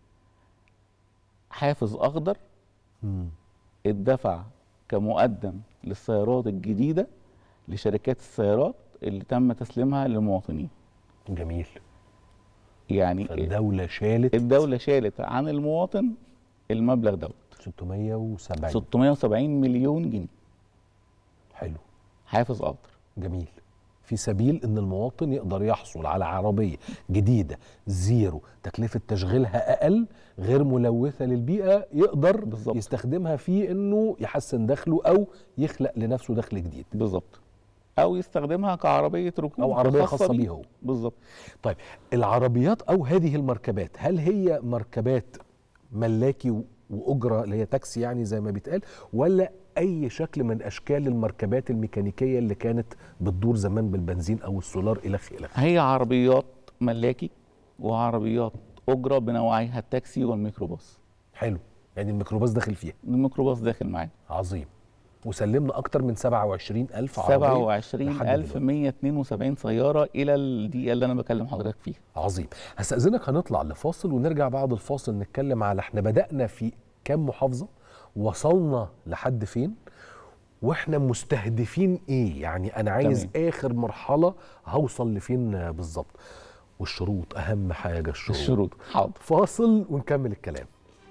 حافز أخضر مم. اتدفع كمقدم للسيارات الجديدة لشركات السيارات اللي تم تسليمها للمواطنين جميل يعني فالدوله شالت الدولة شالت عن المواطن المبلغ دوت 670 670 مليون جنيه حلو حافز أخضر جميل في سبيل ان المواطن يقدر يحصل على عربيه جديده زيرو تكلفه تشغيلها اقل غير ملوثه للبيئه يقدر بالزبط. يستخدمها في انه يحسن دخله او يخلق لنفسه دخل جديد بالظبط او يستخدمها كعربيه ركوب او عربيه خاصه بيه هو بالظبط طيب العربيات او هذه المركبات هل هي مركبات ملاكي و- واجره اللي هي تاكسي يعني زي ما بيتقال ولا اي شكل من اشكال المركبات الميكانيكيه اللي كانت بتدور زمان بالبنزين او السولار الخ الخ هي عربيات ملاكي وعربيات اجره بنوعيها التاكسي والميكروباص حلو يعني الميكروباص داخل فيها الميكروباص داخل معانا عظيم وسلمنا اكتر من 27000 عربيه لحد دلوقتي. 27172 سياره الى الدقيقه اللي انا بكلم حضرتك فيها عظيم هستأذنك هنطلع لفاصل ونرجع بعد الفاصل نتكلم على احنا بدأنا في كام محافظة وصلنا لحد فين واحنا مستهدفين ايه يعني انا عايز تمام. اخر مرحلة هوصل لفين آه، بالظبط والشروط اهم حاجة الشروط الشروط حاضر فاصل ونكمل الكلام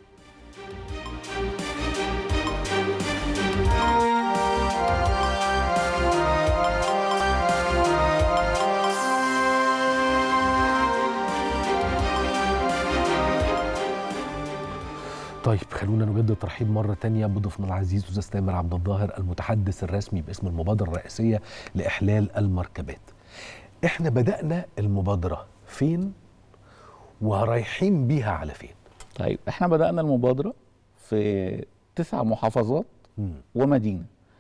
طيب خلونا نجدد ترحيب مرة تانية بضيفنا العزيز أستاذ تامر عبد الظاهر المتحدث الرسمي باسم المبادرة الرئاسية لإحلال المركبات. إحنا بدأنا المبادرة فين ورايحين بيها على فين؟ طيب احنا بدانا المبادره في تسع محافظات مم. ومدينه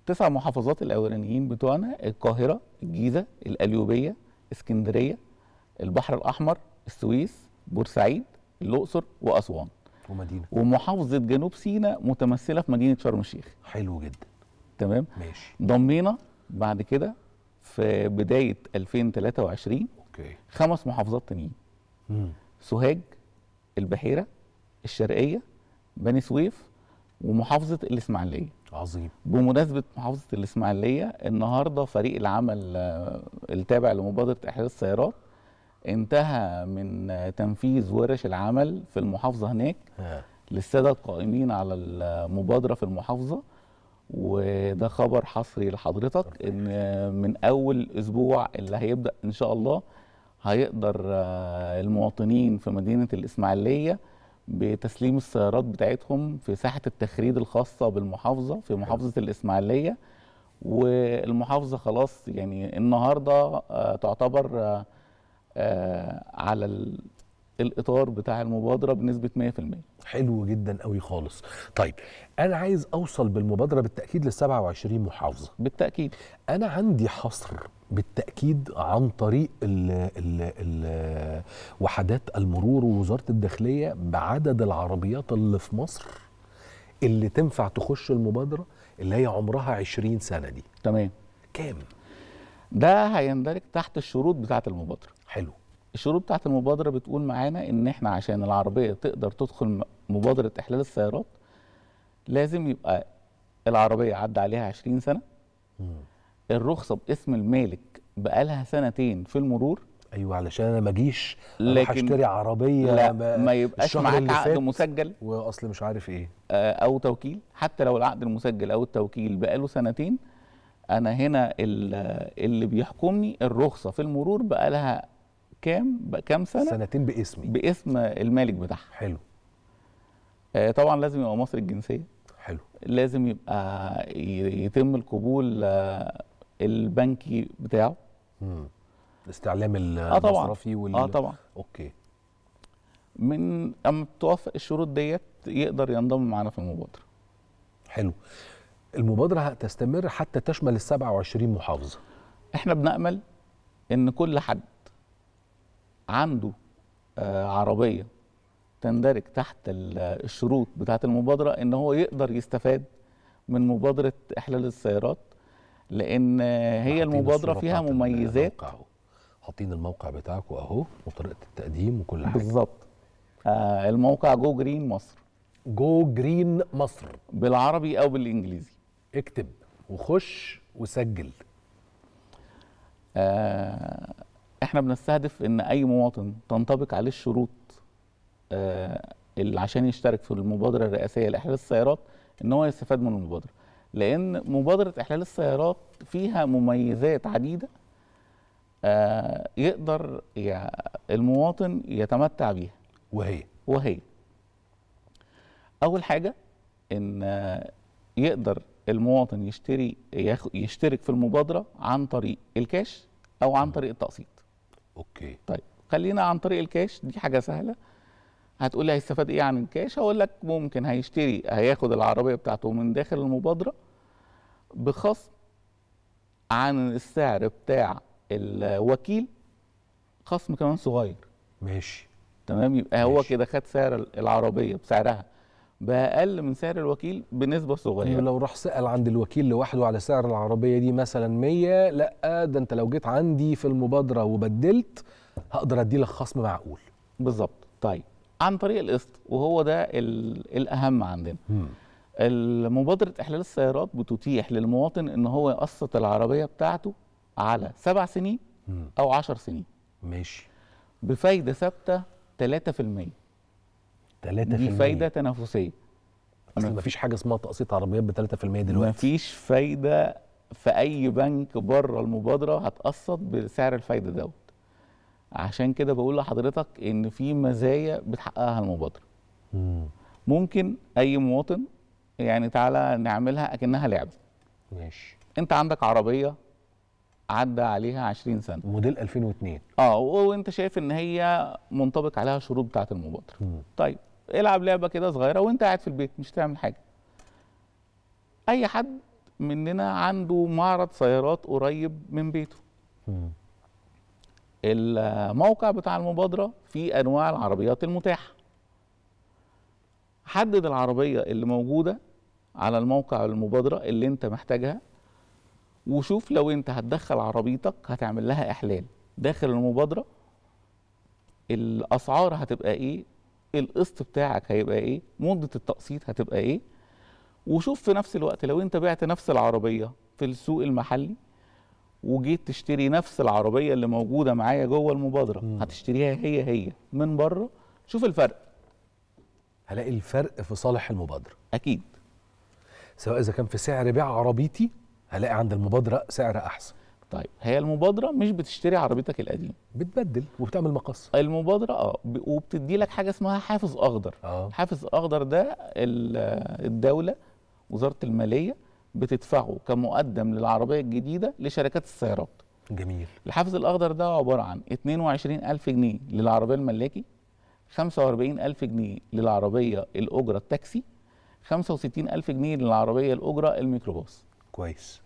تسع محافظات الاولانيين بتوعنا القاهره الجيزه القليوبيه اسكندريه البحر الاحمر السويس بورسعيد الاقصر واسوان ومدينه ومحافظه جنوب سيناء متمثله في مدينه شرم الشيخ حلو جدا تمام ماشي ضمينا بعد كده في بدايه 2023 اوكي خمس محافظات تانيين مم. سوهاج البحيره الشرقيه بني سويف ومحافظه الاسماعيليه عظيم بمناسبه محافظه الاسماعيليه النهارده فريق العمل آه، التابع لمبادره احلال السيارات انتهى من آه، تنفيذ ورش العمل في المحافظه هناك ها. للساده القائمين على المبادره في المحافظه وده خبر حصري لحضرتك ان آه، من اول اسبوع اللي هيبدا ان شاء الله هيقدر آه، المواطنين في مدينه الاسماعيليه بتسليم السيارات بتاعتهم في ساحه التخريد الخاصه بالمحافظه في محافظه الاسماعيليه والمحافظه خلاص يعني النهارده آه، تعتبر آه، آه، على ال- الاطار بتاع المبادره بنسبه 100% حلو جدا قوي خالص طيب انا عايز اوصل بالمبادره بالتاكيد لل 27 محافظه بالتاكيد انا عندي حصر بالتاكيد عن طريق ال ال ال وحدات المرور ووزاره الداخليه بعدد العربيات اللي في مصر اللي تنفع تخش المبادره اللي هي عمرها 20 سنه دي تمام كام ده هيندرج تحت الشروط بتاعه المبادره حلو الشروط بتاعه المبادره بتقول معانا ان احنا عشان العربيه تقدر تدخل م- مبادره احلال السيارات لازم يبقى العربيه عدى عليها 20 سنه الرخصه باسم المالك بقالها سنتين في المرور ايوه علشان انا ما اجيش اروح لكن اشتري عربيه لا ب- ما يبقاش الشهر معاك اللي عقد فات مسجل واصل مش عارف ايه آه، او توكيل حتى لو العقد المسجل او التوكيل بقاله سنتين انا هنا ال- اللي بيحكمني الرخصه في المرور بقالها كام بقى كام سنه سنتين باسمي باسم المالك بتاعها حلو آه، طبعا لازم يبقى مصري الجنسيه حلو لازم يبقى ي- يتم القبول آه، البنكي بتاعه مم. الاستعلام اه طبعا المصرفي وال... اه طبعا اوكي من اما توافق الشروط ديت يقدر ينضم معانا في المبادره حلو المبادره هتستمر حتى تشمل ال 27 محافظه احنا بنأمل ان كل حد عنده آه، عربية تندرج تحت ال- الشروط بتاعة المبادرة ان هو يقدر يستفاد من مبادرة احلال السيارات لان آه، هي حاطين المبادرة الصورة فيها بتاعت مميزات الموقع أهو. حاطين الموقع بتاعكم اهو وطريقه التقديم وكل حاجه بالظبط آه، الموقع جو جرين مصر جو جرين مصر بالعربي او بالانجليزي اكتب وخش وسجل آه، احنا بنستهدف ان اي مواطن تنطبق عليه الشروط آه، اللي عشان يشترك في المبادره الرئاسيه لاحلال السيارات ان هو يستفاد من المبادره لان مبادره احلال السيارات فيها مميزات عديده آه، يقدر يع- المواطن يتمتع بيها وهي وهي اول حاجه ان آه، يقدر المواطن يشتري ياخ- يشترك في المبادره عن طريق الكاش او عن طريق التقسيط اوكي طيب خلينا عن طريق الكاش دي حاجه سهله هتقولي هيستفاد ايه عن الكاش هقول لك ممكن هيشتري هياخد العربيه بتاعته من داخل المبادره بخصم عن السعر بتاع الوكيل خصم كمان صغير ماشي تمام يبقى هو ماشي. كده خد سعر العربيه بسعرها باقل من سعر الوكيل بنسبه صغيره لو راح سأل عند الوكيل لوحده على سعر العربية دي مثلا 100 لا ده انت لو جيت عندي في المبادرة وبدلت هقدر ادي لك خصم معقول بالظبط طيب عن طريق القسط وهو ده ال- الاهم عندنا مم. المبادرة إحلال السيارات بتتيح للمواطن إن هو يقسط العربية بتاعته على سبع سنين مم. أو عشر سنين ماشي بفايدة ثابتة 3% 3% دي فايدة تنافسية اصل مفيش حاجة اسمها تقسيط عربيات ب 3% دلوقتي مفيش فايدة في أي بنك بره المبادرة هتقسط بسعر الفايدة دوت عشان كده بقول لحضرتك إن في مزايا بتحققها المبادرة مم. ممكن أي مواطن يعني تعالى نعملها أكنها لعبة ماشي أنت عندك عربية عدى عليها 20 سنة موديل 2002 اه وانت شايف ان هي منطبق عليها الشروط بتاعه المبادره مم. طيب العب لعبه كده صغيره وانت قاعد في البيت مش تعمل حاجه اي حد مننا عنده معرض سيارات قريب من بيته الموقع بتاع المبادرة فيه أنواع العربيات المتاحة حدد العربية اللي موجودة على الموقع المبادرة اللي انت محتاجها وشوف لو انت هتدخل عربيتك هتعمل لها إحلال داخل المبادرة الأسعار هتبقى إيه القسط بتاعك هيبقى إيه مدة التقسيط هتبقى إيه وشوف في نفس الوقت لو انت بعت نفس العربية في السوق المحلي وجيت تشتري نفس العربية اللي موجودة معايا جوه المبادرة مم. هتشتريها هي هي من بره شوف الفرق هلاقي الفرق في صالح المبادرة أكيد سواء إذا كان في سعر بيع عربيتي هلاقي عند المبادرة سعر أحسن طيب هي المبادرة مش بتشتري عربيتك القديم بتبدل وبتعمل مقص المبادرة اه ب- وبتدي لك حاجة اسمها حافز أخضر اه حافز أخضر ده ال- الدولة وزارة المالية بتدفعه كمقدم للعربية الجديدة لشركات السيارات جميل الحافز الأخضر ده عبارة عن 22 ألف جنيه للعربية الملاكي 45 ألف جنيه للعربية الأجرة التاكسي 65 ألف جنيه للعربية الأجرة الميكروباص كويس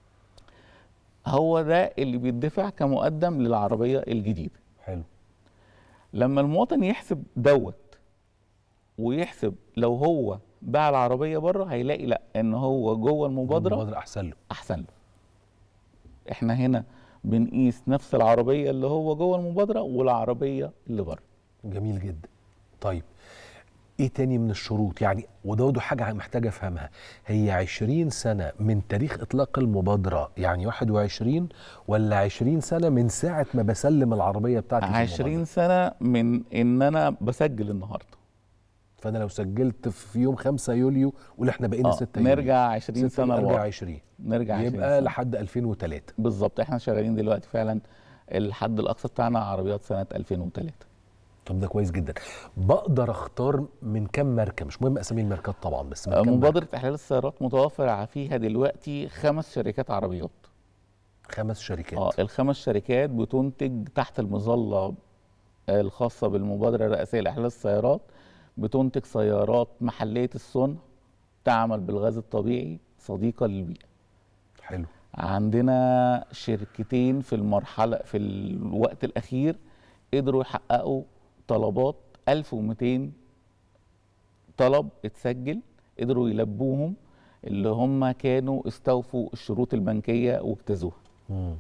هو ده اللي بيدفع كمقدم للعربية الجديدة حلو لما المواطن يحسب دوت ويحسب لو هو باع العربية بره هيلاقي لا ان هو جوه المبادرة المبادرة أحسن له احسن له احنا هنا بنقيس نفس العربية اللي هو جوه المبادرة والعربية اللي بره جميل جدا طيب ايه تاني من الشروط يعني وده برضه حاجه محتاجه افهمها هي 20 سنه من تاريخ اطلاق المبادره يعني 21 ولا 20 سنه من ساعه ما بسلم العربيه بتاعتي في 20 المبادرة؟ سنة من ان انا بسجل النهارده فانا لو سجلت في يوم 5 يوليو قول احنا بقينا آه، 6 يوليو نرجع 20 ستة سنة نرجع لورا. 20 نرجع 20 يبقى سنة. لحد 2003 بالظبط احنا شغالين دلوقتي فعلا الحد الاقصى بتاعنا عربيات سنة 2003 طب ده كويس جدا بقدر اختار من كام ماركه مش مهم اسامي الماركات طبعا بس من آه، كام مبادرة إحلال السيارات متوفر فيها دلوقتي خمس شركات عربيات خمس شركات اه الخمس شركات بتنتج تحت المظلة الخاصة بالمبادرة الرئاسية لإحلال السيارات بتنتج سيارات محلية الصنع تعمل بالغاز الطبيعي صديقة للبيئة حلو عندنا شركتين في المرحلة في الوقت الأخير قدروا يحققوا طلبات 1200 طلب اتسجل قدروا يلبوهم اللي هم كانوا استوفوا الشروط البنكية واجتازوها مم.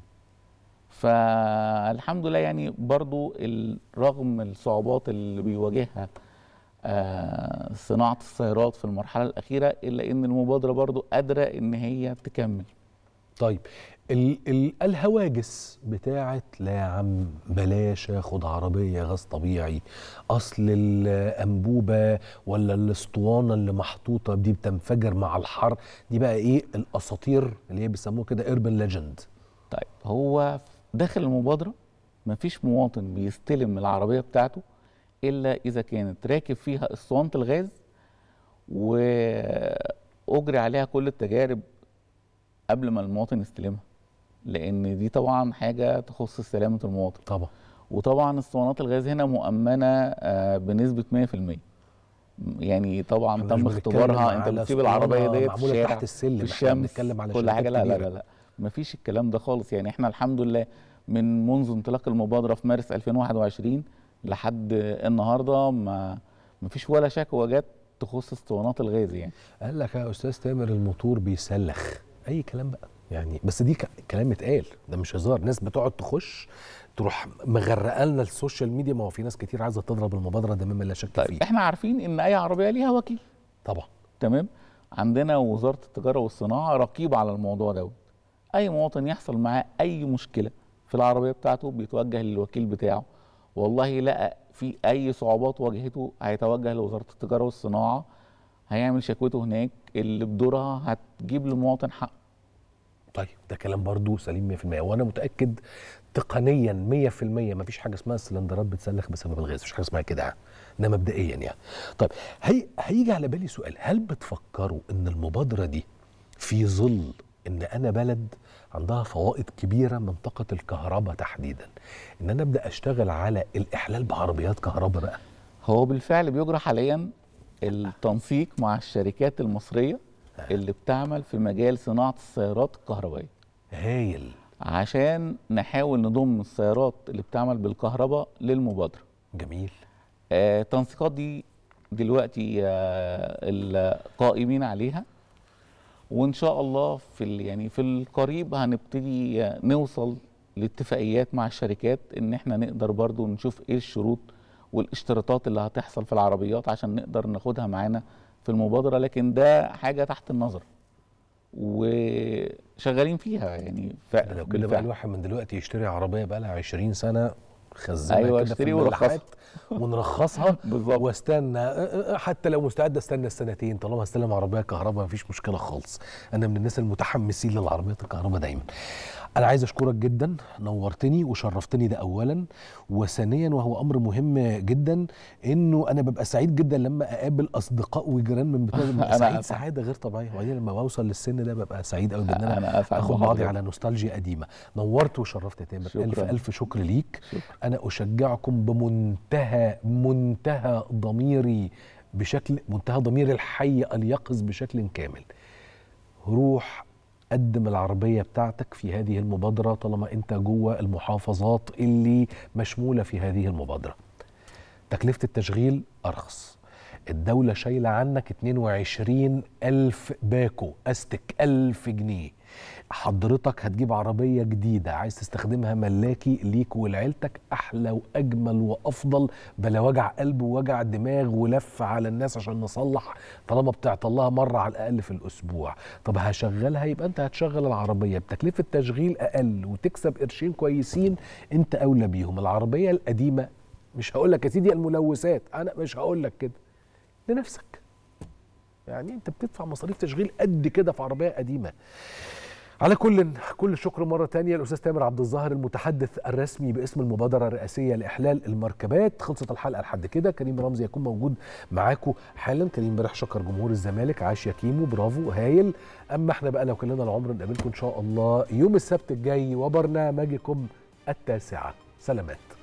فالحمد لله يعني برضو ال- رغم الصعوبات اللي بيواجهها آه، صناعة السيارات في المرحلة الأخيرة إلا إن المبادرة برضو قادرة إن هي تكمل طيب ال ال الهواجس بتاعت لا يا عم بلاش اخد عربيه غاز طبيعي اصل الانبوبه ولا الاسطوانه اللي محطوطه دي بتنفجر مع الحر دي بقى ايه الاساطير اللي هي بيسموها كده ايربن ليجند طيب هو داخل المبادرة مفيش مواطن بيستلم العربية بتاعته إلا إذا كانت راكب فيها اسطوانة الغاز وأجري عليها كل التجارب قبل ما المواطن يستلمها لأن دي طبعا حاجة تخص سلامة المواطن طبعا وطبعا اسطوانات الغاز هنا مؤمنة آه، بنسبة 100% يعني طبعا إحنا تم مش بنتكلم اختبارها انت على بتسيب اسطوانة العربيه ديت في معمولة الشارع تحت السلم، في إحنا الشمس بنتكلم على كل شركات حاجه لا لا كبيرة. لا لا مفيش الكلام ده خالص يعني احنا الحمد لله من منذ انطلاق المبادره في مارس 2021 لحد النهارده ما مفيش ولا شكوى جت تخص اسطوانات الغاز يعني قال لك يا استاذ تامر الموتور بيسلخ اي كلام بقى يعني بس دي ك- كلام اتقال ده مش هزار ناس بتقعد تخش تروح مغرقه لنا السوشيال ميديا ما هو في ناس كتير عايزه تضرب المبادره ده مما لا شك طيب فيه احنا عارفين ان اي عربيه ليها وكيل طبعا تمام عندنا وزاره التجاره والصناعه رقيب على الموضوع دوت اي مواطن يحصل معاه اي مشكله في العربيه بتاعته بيتوجه للوكيل بتاعه والله لقى في اي صعوبات واجهته هيتوجه لوزاره التجاره والصناعه هيعمل شكوته هناك اللي بدورها هتجيب للمواطن حقه طيب ده كلام برضو سليم 100% وانا متاكد تقنيا 100% مفيش حاجه اسمها السلندرات بتسلخ بسبب الغاز مفيش حاجه اسمها كده ده مبدئيا يعني طيب هي هيجي على بالي سؤال هل بتفكروا ان المبادره دي في ظل ان انا بلد عندها فوائد كبيره منطقه الكهرباء تحديدا ان انا ابدا اشتغل على الاحلال بعربيات كهرباء بقى هو بالفعل بيجرى حاليا التنسيق مع الشركات المصريه اللي بتعمل في مجال صناعه السيارات الكهربائيه هايل عشان نحاول نضم السيارات اللي بتعمل بالكهرباء للمبادره جميل آه التنسيقات دي دلوقتي آه القائمين عليها وان شاء الله في ال- يعني في القريب هنبتدي آه، نوصل لاتفاقيات مع الشركات ان احنا نقدر برضو نشوف ايه الشروط والاشتراطات اللي هتحصل في العربيات عشان نقدر ناخدها معانا في المبادره لكن ده حاجه تحت النظر وشغالين فيها يعني ف... ده لو كده بقى بالفعل. الواحد من دلوقتي يشتري عربيه بقى لها 20 سنه خزنها أيوة، كده في اشتري الملاحات ورخصها. ونرخصها بالظبط. واستنى أه، أه، حتى لو مستعد استنى السنتين طالما هستلم عربيه كهرباء مفيش مشكله خالص انا من الناس المتحمسين للعربيات الكهرباء دايما انا عايز اشكرك جدا نورتني وشرفتني ده اولا وثانيا وهو امر مهم جدا انه انا ببقى سعيد جدا لما اقابل اصدقاء وجيران من بتوع ببقى أنا سعيد أسعد. سعاده غير طبيعيه وبعدين لما بوصل للسن ده ببقى سعيد قوي بان أنا انا أسعد اخد بعضي بحضرتك. على نوستالجيا قديمه نورت وشرفت يا تامر الف شكراً. الف شكر ليك شكراً. انا اشجعكم بمنتهى منتهى ضميري بشكل منتهى ضمير الحي اليقظ بشكل كامل روح قدم العربية بتاعتك في هذه المبادرة طالما انت جوه المحافظات اللي مشمولة في هذه المبادرة تكلفة التشغيل أرخص الدولة شايلة عنك 22 ألف باكو أستك ألف جنيه حضرتك هتجيب عربية جديدة عايز تستخدمها ملاكي ليك ولعيلتك أحلى وأجمل وأفضل بلا وجع قلب ووجع دماغ ولف على الناس عشان نصلح طالما بتعطلها مرة على الأقل في الأسبوع طب هشغلها يبقى أنت هتشغل العربية بتكلفة تشغيل أقل وتكسب قرشين كويسين أنت أولى بيهم العربية القديمة مش هقول لك يا سيدي الملوثات أنا مش هقول لك كده لنفسك يعني انت بتدفع مصاريف تشغيل قد كده في عربيه قديمه على كل كل الشكر مره تانية الاستاذ تامر عبد الظاهر المتحدث الرسمي باسم المبادره الرئاسيه لاحلال المركبات خلصت الحلقه لحد كده كريم رمزي يكون موجود معاكم حالا كريم امبارح شكر جمهور الزمالك عاش يا كيمو برافو هايل اما احنا بقى لو كان لنا العمر نقابلكم ان شاء الله يوم السبت الجاي وبرنامجكم التاسعه سلامات